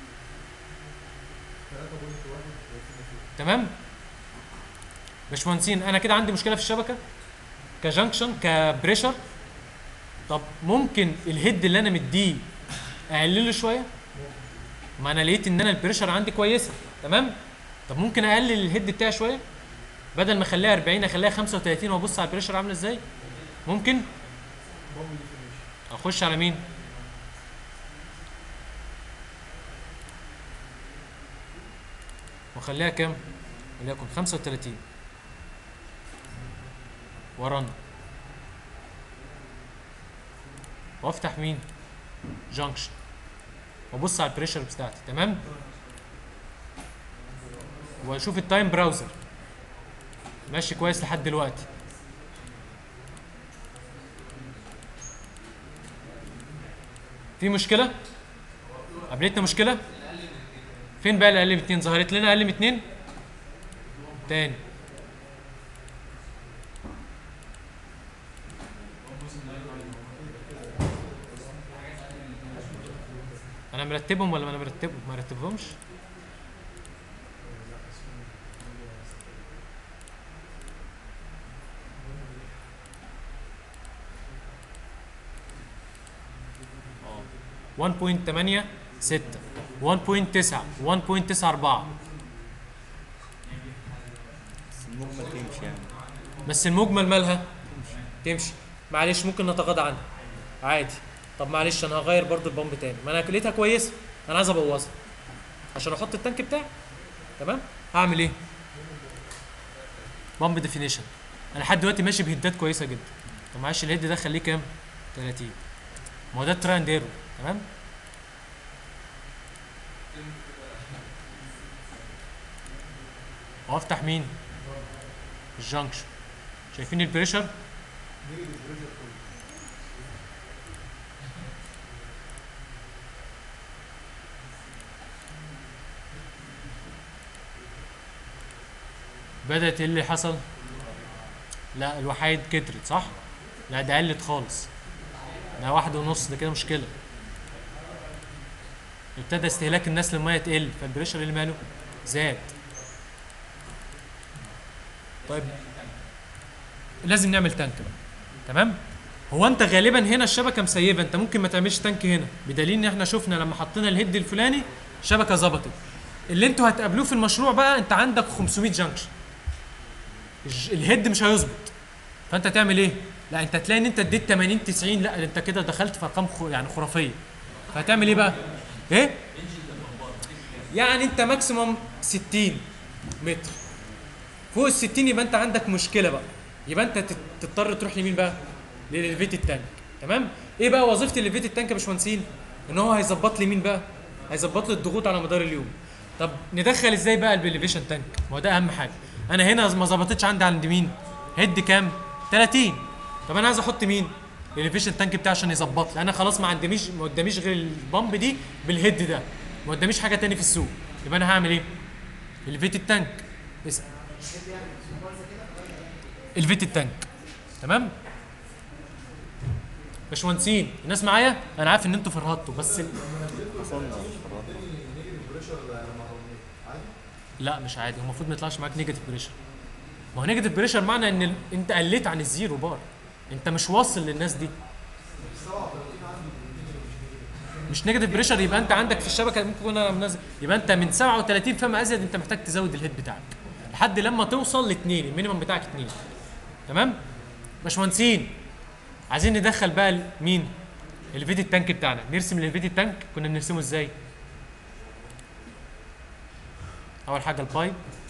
تمام؟ باشمهندسين انا كده عندي مشكله في الشبكه كجنكشن كبريشر طب ممكن الهيد اللي انا مديه اقلله شويه ما انا لقيت ان انا البريشر عندي كويسه تمام طب ممكن اقلل الهيد بتاعي شويه بدل ما اخليها 40 اخليها 35 وابص على البريشر عامله ازاي ممكن اخش على مين واخليها كام وليكن 35 ورن وافتح مين جانكشن وابص على البريشر بتاعتي تمام واشوف التايم براوزر ماشي كويس لحد دلوقتي في مشكله قابلتنا مشكله فين بقى الاقل من اتنين ظهرت لنا اقل من اتنين تاني انا مرتبهم ولا ما انا مرتبهم ما رتبهمش اه 1.8 6 1.9 1.94 بس المجمل تمشي يعني بس المجمل مالها تمشي معلش ممكن نتغاضى عنها عادي طب معلش انا هغير برضو البامب تاني ما انا لقيتها كويسه انا عايز ابوظها عشان احط التانك بتاعي تمام هعمل ايه بامب ديفينيشن انا لحد دلوقتي ماشي بهدات كويسه جدا طب معلش الهيد ده خليه كام 30 ما هو ده تراند ايرو تمام وافتح مين الجنكشن شايفين البريشر بدأت ايه اللي حصل؟ لا الوحايد كترت صح؟ لا ده قلت خالص ده واحد ونص ده كده مشكلة ابتدى استهلاك الناس للمية تقل فالبريشر اللي ماله؟ زاد طيب لازم نعمل تانك بقى تمام؟ هو انت غالبا هنا الشبكه مسيبه انت ممكن ما تعملش تانك هنا بدليل ان احنا شفنا لما حطينا الهيد الفلاني الشبكه ظبطت اللي انتوا هتقابلوه في المشروع بقى انت عندك 500 جنكشن الج- الهيد مش هيظبط فانت تعمل ايه لا انت تلاقي ان انت اديت 80 90 لا انت كده دخلت في ارقام خ... يعني خرافيه فهتعمل ايه بقى ايه يعني انت ماكسيموم 60 متر فوق ال 60 يبقى انت عندك مشكله بقى يبقى انت تت- تضطر تروح لمين بقى للفيت التانك تمام ايه بقى وظيفه الفيت التانك يا باشمهندسين ان هو هيظبط لي مين بقى هيظبط لي الضغوط على مدار اليوم طب ندخل ازاي بقى البليفيشن تانك ما هو ده اهم حاجه انا هنا ما ظبطتش عندي عند مين هيد كام 30 طب انا عايز احط مين الاليفيشن تانك بتاعي عشان يظبط لي انا خلاص ما عنديش ما قداميش غير البامب دي بالهيد ده ما قداميش حاجه تاني في السوق يبقى انا هعمل ايه الفيت التانك اسال الفيت التانك تمام باشمهندسين الناس معايا انا عارف ان انتوا فرهطتوا بس ال... وصلنا مش فرطنا لا مش عادي هو المفروض ما يطلعش معاك نيجاتيف بريشر ما هو نيجاتيف بريشر معنى ان ال... انت قلت عن الزيرو بار انت مش واصل للناس دي مش نيجاتيف بريشر يبقى انت عندك في الشبكه ممكن يكون انا منزل يبقى انت من 37 فما ازيد انت محتاج تزود الهيد بتاعك لحد لما توصل لاثنين المينيمم بتاعك اثنين تمام باشمهندسين عايزين ندخل بقى ال- مين الفيديو التانك بتاعنا نرسم الفيديو التانك كنا بنرسمه ازاي اول حاجه البايب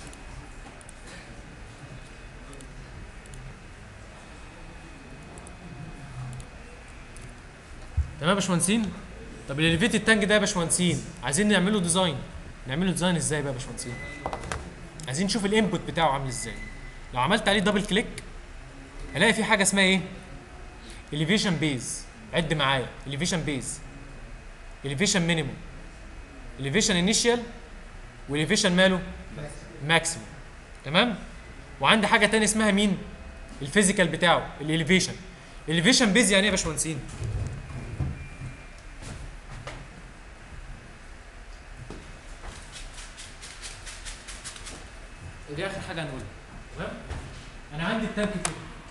تمام يا باشمهندسين طب الاليفيت التانك ده يا باشمهندسين عايزين نعمله ديزاين نعمله ديزاين ازاي بقى يا باشمهندسين عايزين نشوف الانبوت بتاعه عامل ازاي لو عملت عليه دبل كليك هلاقي في حاجه اسمها ايه اليفيشن بيز عد معايا اليفيشن بيز اليفيشن مينيموم اليفيشن انيشال واليفيشن ماله ماكسيموم تمام وعندي حاجه تانية اسمها مين الفيزيكال بتاعه الاليفيشن الاليفيشن بيز يعني ايه يا باشمهندسين دي اخر حاجه هنقولها تمام انا عندي التانك كده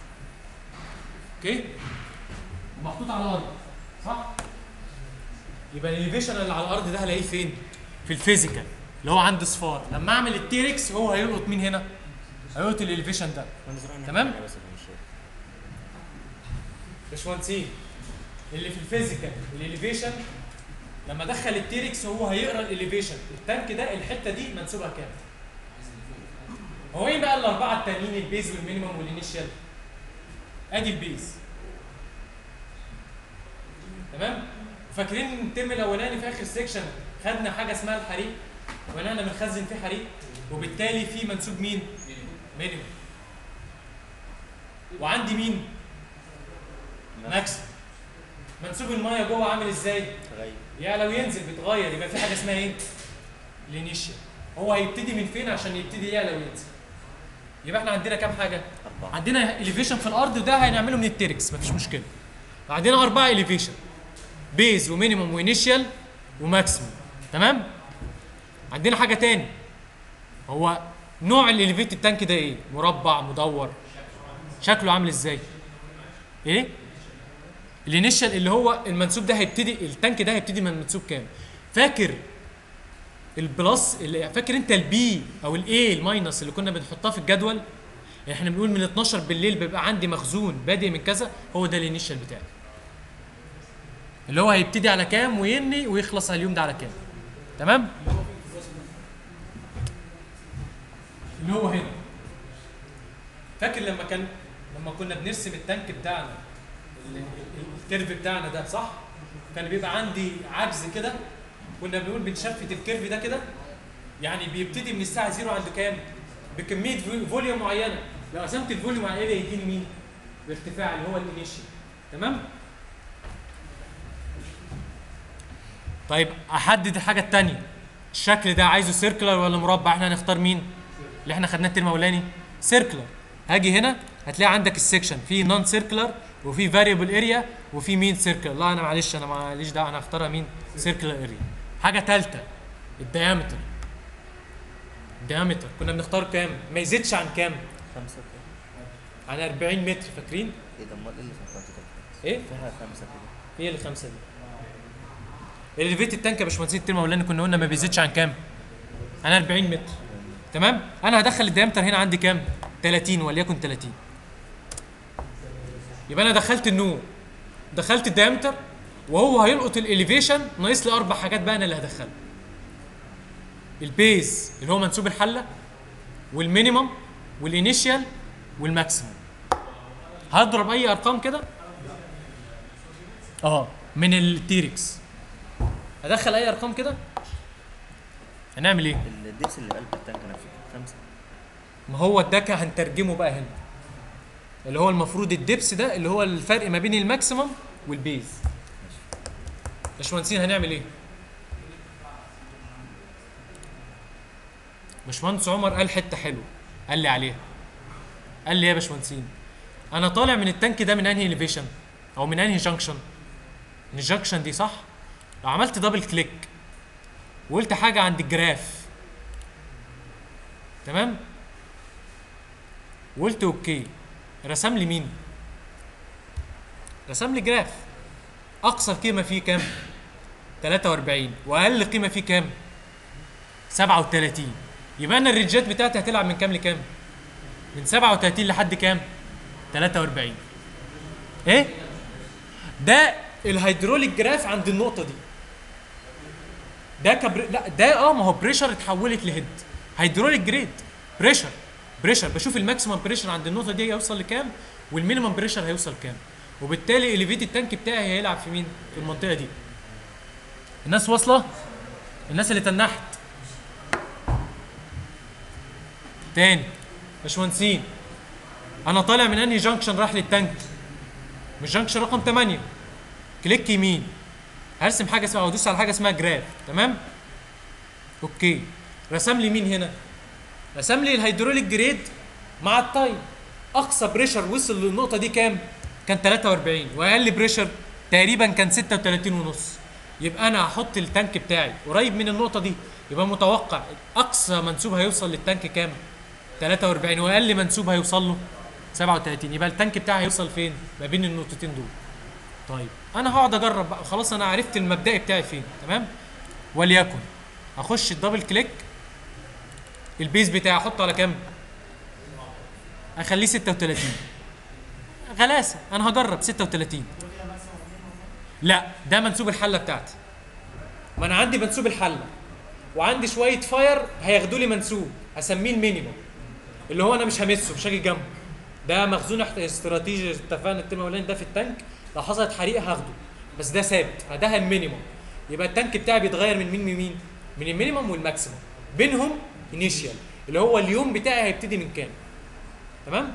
اوكي ومحطوط على الارض صح يبقى الاليفيشن اللي على الارض ده هلاقيه فين في الفيزيكال اللي هو عند صفار لما اعمل التيركس هو هيلقط مين هنا هيلقط الاليفيشن ده تمام؟ بس مش باشمهندسين اللي في الفيزيكال الاليفيشن لما ادخل التيركس هو هيقرا الاليفيشن التانك ده الحته دي منسوبها كام هو ايه بقى الاربعه التانيين البيز والمينيمم والانيشال ادي البيز تمام فاكرين الترم الاولاني في اخر سيكشن خدنا حاجه اسمها الحريق وان احنا بنخزن فيه حريق وبالتالي في منسوب مين مينيمم وعندي مين ماكس منسوب الميه جوه عامل ازاي تغير يعلى وينزل بيتغير يبقى في حاجه اسمها ايه الانيشيال هو هيبتدي من فين عشان يبتدي يعلى وينزل يبقى احنا عندنا كام حاجه أربعة عندنا اليفيشن في الارض وده هنعمله من التيركس مفيش مشكله عندنا اربعه اليفيشن بيز ومينيمم وانيشيال وماكسيمم تمام عندنا حاجه تاني هو نوع الاليفيت التانك ده ايه مربع مدور شكله عامل ازاي ايه الانيشال اللي هو المنسوب ده هيبتدي التانك ده هيبتدي من منسوب كام فاكر البلس اللي فاكر انت البي او الاي الماينس اللي كنا بنحطها في الجدول احنا بنقول من 12 بالليل بيبقى عندي مخزون بادئ من كذا هو ده الانيشال بتاعي اللي هو هيبتدي على كام ويني ويخلص على اليوم ده على كام تمام اللي هو هنا فاكر لما كان لما كنا بنرسم التانك بتاعنا ال- ال- الكيرف بتاعنا ده صح كان بيبقى عندي عجز كده كنا بنقول بنشفت الكيرف ده كده يعني بيبتدي من الساعه زيرو عند كام بكميه فو- فوليوم معينه لو قسمت الفوليوم على ايه يديني مين بارتفاع اللي هو الانيشال تمام طيب احدد الحاجه الثانيه الشكل ده عايزه سيركلر ولا مربع احنا هنختار مين اللي احنا خدناه الترم الاولاني سيركلر هاجي هنا هتلاقي عندك السكشن في نون سيركلر وفي فاريبل اريا وفي مين سيركلر لا انا معلش انا معليش دعوه انا هختارها مين سيركلر اريا حاجه ثالثه الديامتر الديامتر كنا بنختار كام ما يزيدش عن كام خمسة كده عن 40 متر فاكرين ايه ده امال ايه اللي خمسة كده؟ ايه فيها خمسة كده هي اللي خمسه دي الاليفيت التانك يا باشمهندسين الترم الاولاني كنا قلنا ما بيزيدش عن كام؟ عن 40 متر تمام؟ انا هدخل الديامتر هنا عندي كام؟ 30 وليكن 30 يبقى انا دخلت النور دخلت الديامتر وهو هيلقط الاليفيشن ناقص لي اربع حاجات بقى انا اللي هدخلها البيز اللي هو منسوب الحله والمينيمم والانيشيال والماكسيمم هضرب اي ارقام كده اه من التيركس ادخل اي ارقام كده هنعمل ايه الدبس اللي بقلب التانك نفسه خمسة ما هو ده كان هنترجمه بقى هنا اللي هو المفروض الدبس ده اللي هو الفرق ما بين الماكسيمم والبيز باشمهندسين هنعمل ايه باشمهندس عمر قال حته حلوه قال لي عليها قال لي إيه يا باشمهندسين انا طالع من التانك ده من انهي اليفيشن او من انهي جنكشن من الجنكشن دي صح لو عملت دبل كليك وقلت حاجه عند الجراف تمام وقلت اوكي رسم لي مين رسم لي جراف اقصى قيمه فيه كام 43 واقل قيمه فيه كام 37 يبقى انا الرينجات بتاعتي هتلعب من كام لكام من 37 لحد كام 43 ايه ده الهيدروليك جراف عند النقطه دي ده كبر... لا ده اه ما هو بريشر اتحولت لهيد هيدروليك جريد بريشر بريشر بشوف الماكسيمم بريشر عند النقطه دي هيوصل لكام والمينيمم بريشر هيوصل كام وبالتالي اليفيت التانك بتاعي هيلعب في مين في المنطقه دي الناس واصله الناس اللي تنحت تاني باشمهندسين انا طالع من انهي جانكشن راح للتانك مش جانكشن رقم 8 كليك يمين هرسم حاجه اسمها او ادوس على حاجه اسمها جراف تمام اوكي رسم لي مين هنا رسم لي الهيدروليك جريد مع التايم اقصى بريشر وصل للنقطه دي كام كان 43 واقل بريشر تقريبا كان 36 ونص يبقى انا هحط التانك بتاعي قريب من النقطه دي يبقى متوقع اقصى منسوب هيوصل للتانك كام 43 واقل منسوب هيوصل له 37 يبقى التانك بتاعي هيوصل فين ما بين النقطتين دول طيب انا هقعد اجرب بقى خلاص انا عرفت المبدئي بتاعي فين تمام وليكن اخش الدبل كليك البيز بتاعي احطه على كام اخليه 36 غلاسه انا هجرب 36 لا ده منسوب الحله بتاعتي ما انا عندي منسوب الحله وعندي شويه فاير هياخدوا لي منسوب هسميه المينيموم اللي هو انا مش همسه مش هاجي جنبه ده مخزون احت- استراتيجي اتفقنا الترم الاولاني ده في التانك لو حصلت حريقه هاخده بس ده ثابت فده المينيموم يبقى التانك بتاعي بيتغير من مين لمين من المينيموم والماكسيموم بينهم انيشيال اللي هو اليوم بتاعي هيبتدي من كام تمام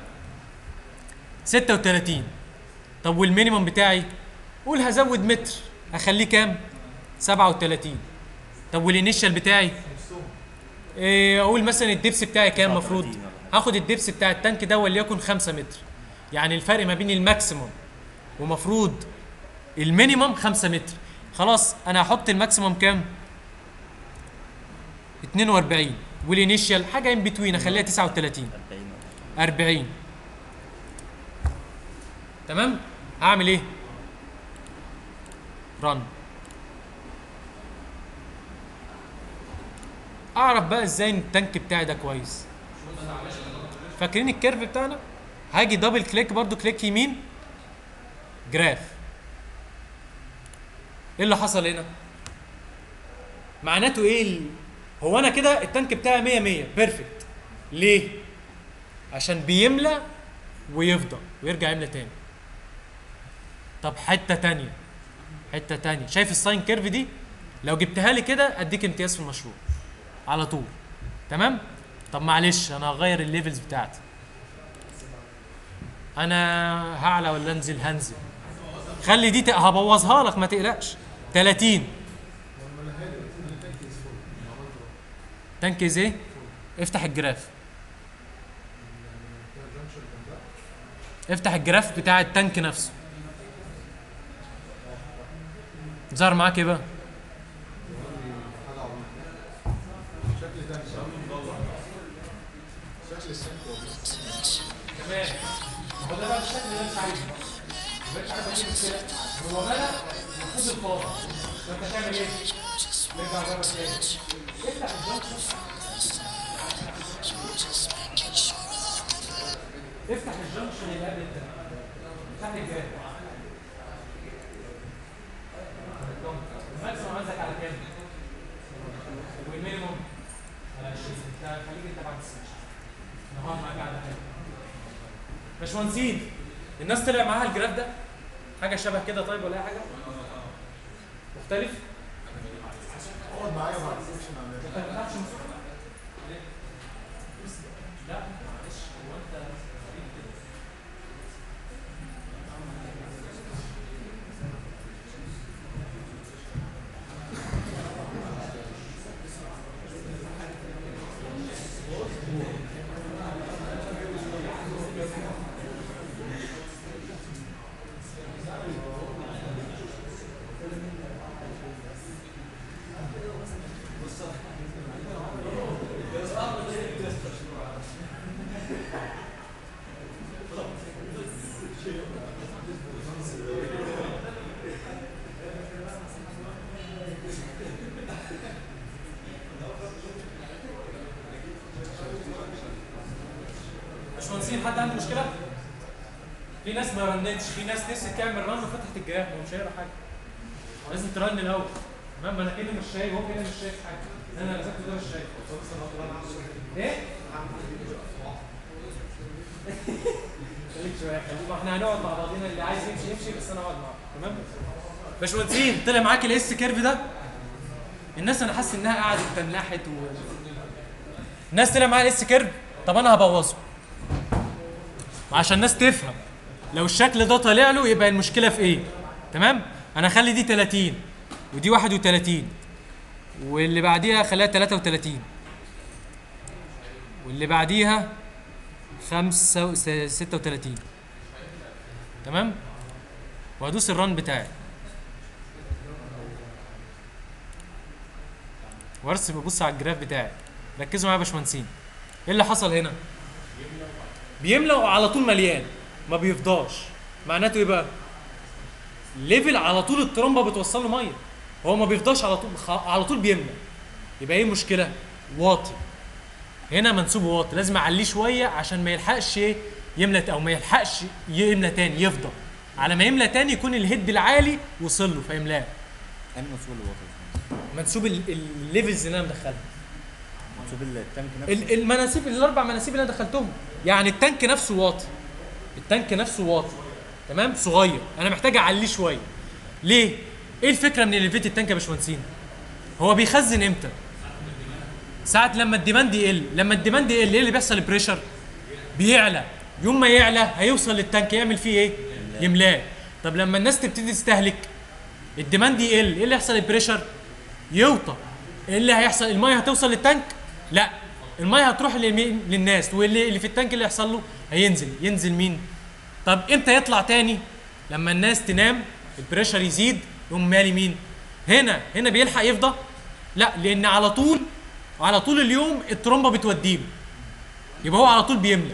36 طب والمينيموم بتاعي قول هزود متر اخليه كام 37 طب والانيشال بتاعي إيه اقول مثلا الدبس بتاعي كام المفروض 37 ولا حاجة. هاخد الدبس بتاع التانك ده وليكن 5 متر يعني الفرق ما بين الماكسيموم ومفروض المينيموم 5 متر خلاص انا هحط الماكسيموم كام 42 والانيشال حاجه ان بتوين اخليها 39 40 ولا حاجة. 40 تمام هعمل ايه رن اعرف بقى ازاي ان التانك بتاعي ده كويس فاكرين الكيرف بتاعنا هاجي دبل كليك برضو كليك يمين جراف ايه اللي حصل هنا معناته ايه ال... هو انا كده التانك بتاعي 100 100 بيرفكت ليه عشان بيملى ويفضى ويرجع يملى تاني طب حته تانية حته تانية شايف الساين كيرف دي لو جبتها لي كده اديك امتياز في المشروع على طول تمام طب معلش انا هغير الليفلز بتاعتي انا هعلى ولا انزل هنزل خلي دي ت- هبوظها لك ما تقلقش 30 تانك از ايه افتح الجراف افتح الجراف بتاع التانك نفسه ظهر معاك ايه بقى تمام هو ده بقى الشكل اللي انا مش عايزه مش عارف اجيب كده هو ملا المفروض الفاضي فانت هتعمل ايه؟ ارجع بره تاني افتح الجنكشن افتح الجنكشن اللي قبل التاني افتح الجراف الماكسيموم عندك على كام؟ والمينيموم على 20 انت خليك انت بعد السنه نهار معاك على حاجه باشمهندسين الناس طلع معاها الجراف ده حاجه شبه كده طيب ولا اي حاجه مختلف اقعد معايا وما تسيبش معايا انت ما بتعرفش مسؤول لا معلش هو انت غريب كده باشمهندسين حد عنده مشكله؟ في ناس ما رنتش في ناس نسيت تعمل رن وفتحت الجراف ما هو مش هيقرا حاجه لازم ترن الاول تمام ما انا كده مش شايف هو كده مش شايف حاجه انا رسمت ده مش شايف ايه؟ خليك شويه خليك ما احنا هنقعد مع بعضينا اللي عايز يمشي يمشي بس انا اقعد معاه تمام؟ باشمهندسين طلع معاك الاس كيرف ده الناس انا حاسس انها قعدت تنحت و الناس طلع معاها الاس كيرف طب انا هبوظه عشان الناس تفهم لو الشكل ده طالع له يبقى المشكله في ايه تمام انا اخلي دي 30 ودي 31 واللي بعديها خليها 33 واللي بعديها خمسة و- س- ستة وتلاتين تمام وهدوس الرن بتاعي وارسم ببص على الجراف بتاعي ركزوا معايا يا باشمهندسين ايه اللي حصل هنا بيملى وعلى طول مليان ما بيفضاش معناته ايه بقى ليفل على طول الترمبه بتوصل له ميه هو ما بيفضاش على طول خ... على طول بيملى يبقى ايه المشكله واطي هنا منسوبه واطي لازم اعليه شويه عشان ما يلحقش ايه يملى ت- او ما يلحقش يملى تاني يفضى على ما يملى تاني يكون الهيد العالي وصل له فيملاه انهي منسوب الوتر منسوب ال- الليفلز اللي انا مدخلها منسوب التانك نفسه ال- المناسيب الاربع مناسيب اللي انا دخلتهم يعني التانك نفسه واطي التانك نفسه واطي تمام صغير انا محتاج اعليه شويه ليه ايه الفكره من الليفيت التانك يا باشمهندسين هو بيخزن امتى ساعه لما الديماند يقل لما الديماند يقل ايه اللي بيحصل البريشر بيعلى يوم ما يعلى هيوصل للتانك يعمل فيه ايه يملاه طب لما الناس تبتدي تستهلك الديماند يقل ايه اللي يحصل البريشر يوطى ايه اللي هيحصل الميه هتوصل للتانك لا الميه هتروح للمي- للناس واللي اللي في التانك اللي هيحصل له هينزل ينزل مين طب امتى يطلع تاني لما الناس تنام البريشر يزيد يقوم مالي مين هنا هنا بيلحق يفضى لا لان على طول على طول اليوم الترومبه بتوديه له. يبقى هو على طول بيملى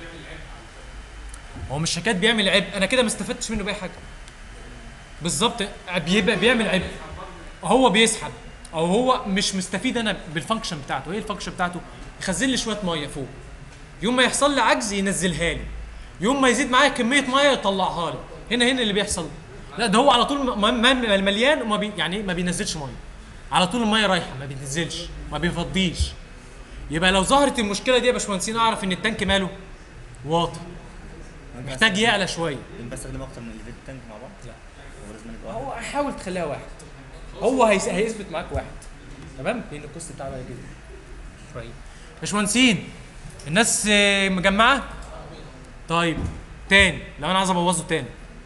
هو مش حكايه بيعمل عبء انا كده ما استفدتش منه باي حاجه بالظبط بيبقى بيعمل عبء هو بيسحب او هو مش مستفيد انا بالفانكشن بتاعته ايه الفانكشن بتاعته يخزن لي شويه ميه فوق يوم ما يحصل لي عجز ينزلها لي يوم ما يزيد معايا كميه ميه يطلعها لي هنا هنا اللي بيحصل لا ده هو على طول م- م- م- مليان وما بي يعني ما بينزلش ميه على طول الميه رايحه ما بينزلش ما بيفضيش يبقى لو ظهرت المشكله دي يا باشمهندسين اعرف ان التانك ماله واطي محتاج يعلى شويه ينفع استخدم اكتر من الليفيت تانك مع بعض؟ لا. هو لازم يبقى واحد هو حاول تخليها واحد هو هيس- هيثبت معاك واحد تمام لان الكوست بتاعه بقى كده طيب باشمهندسين الناس آه، مجمعه طيب تاني لو انا عايز ابوظه تاني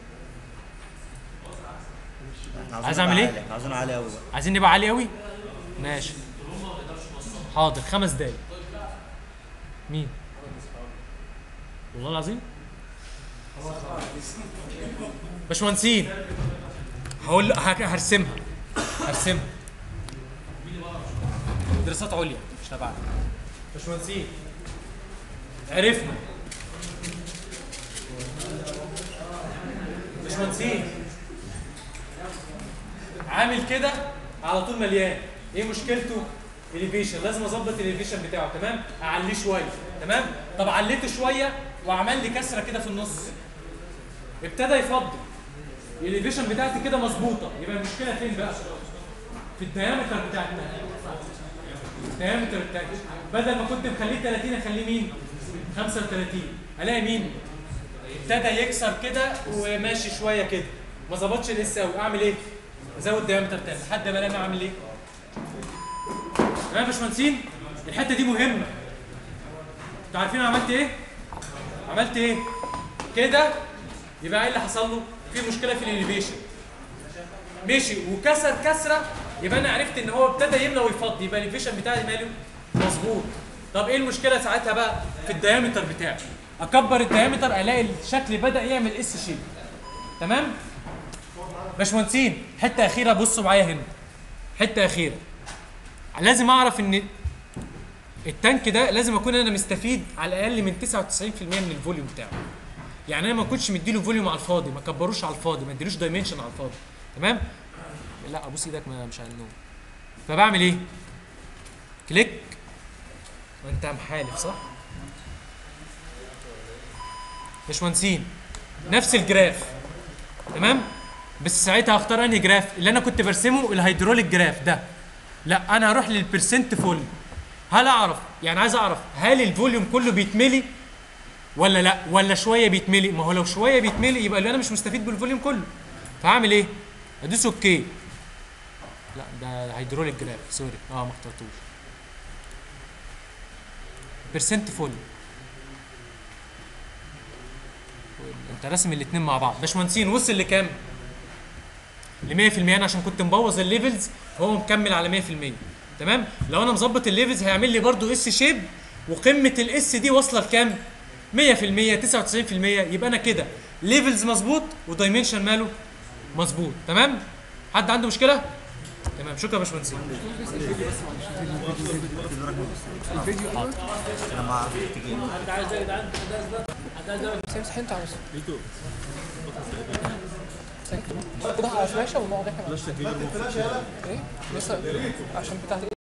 احنا عايز عاوزينه أعمل يبقى إيه؟ عالي، احنا عاوزينه عالي قوي بقى عايزين نبقى عالي قوي ماشي حاضر خمس دقايق مين والله العظيم باشمهندسين هقول هك- هرسمها هرسمها دراسات عليا مش تبعنا باشمهندسين عرفنا باشمهندسين عامل كده على طول مليان ايه مشكلته اليفيشن لازم اظبط اليفيشن بتاعه تمام اعليه شويه تمام طب عليته شويه وعمل لي كسره كده في النص ابتدى يفضي الاليفيشن بتاعتي كده مظبوطه يبقى المشكله فين بقى في الديامتر بتاع التانك الديامتر بتاعتي بدل ما كنت مخليه 30 اخليه مين 35 الاقي مين ابتدى يكسر كده وماشي شويه كده ما ظبطش لسه قوي اعمل ايه ازود ديامتر تاني لحد ما الاقي اعمل ايه تمام يا باشمهندسين الحته دي مهمه انتوا عارفين انا عملت ايه عملت ايه كده يبقى ايه اللي حصل له في مشكله في الاليفيشن مشي وكسر كسره يبقى انا عرفت ان هو ابتدى يملى ويفضي يبقى الاليفيشن بتاعي ماله مظبوط طب ايه المشكله ساعتها بقى في الديامتر بتاعي اكبر الديامتر الاقي الشكل بدا يعمل اس شيب تمام باشمهندسين حته اخيره بصوا معايا هنا حته اخيره لازم اعرف ان التانك ده لازم اكون انا مستفيد على الاقل من 99% من الفوليوم بتاعه يعني انا ما كنتش مديله فوليوم على الفاضي ما كبروش على الفاضي ما اديلوش دايمنشن على الفاضي تمام لا ابوس ايدك ما مش على النوم فبعمل ايه كليك وانت محالف صح باشمهندسين نفس الجراف تمام بس ساعتها هختار انهي جراف اللي انا كنت برسمه الهيدروليك جراف ده لا انا هروح للبرسنت فول هل اعرف يعني عايز اعرف هل الفوليوم كله بيتملي ولا لا ولا شويه بيتملي ما هو لو شويه بيتملي يبقى اللي انا مش مستفيد بالفوليوم كله فهعمل ايه ادوس اوكي لا ده هيدروليك جراف سوري اه ما اخترتوش بيرسنت فول انت راسم الاثنين مع بعض باشمهندسين وصل لكام ل 100% انا عشان كنت مبوظ الليفلز هو مكمل على 100% تمام لو انا مظبط الليفلز هيعمل لي برضو اس شيب وقمه الاس دي واصله لكام 100% 99% يبقى انا كده ليفلز مظبوط ودايمنشن ماله مظبوط تمام حد عنده مشكله تمام شكرا يا باشمهندسين امسح انت على يوتيوب كده على فلاشه ونقعد احنا ايه لسه عشان بتاعت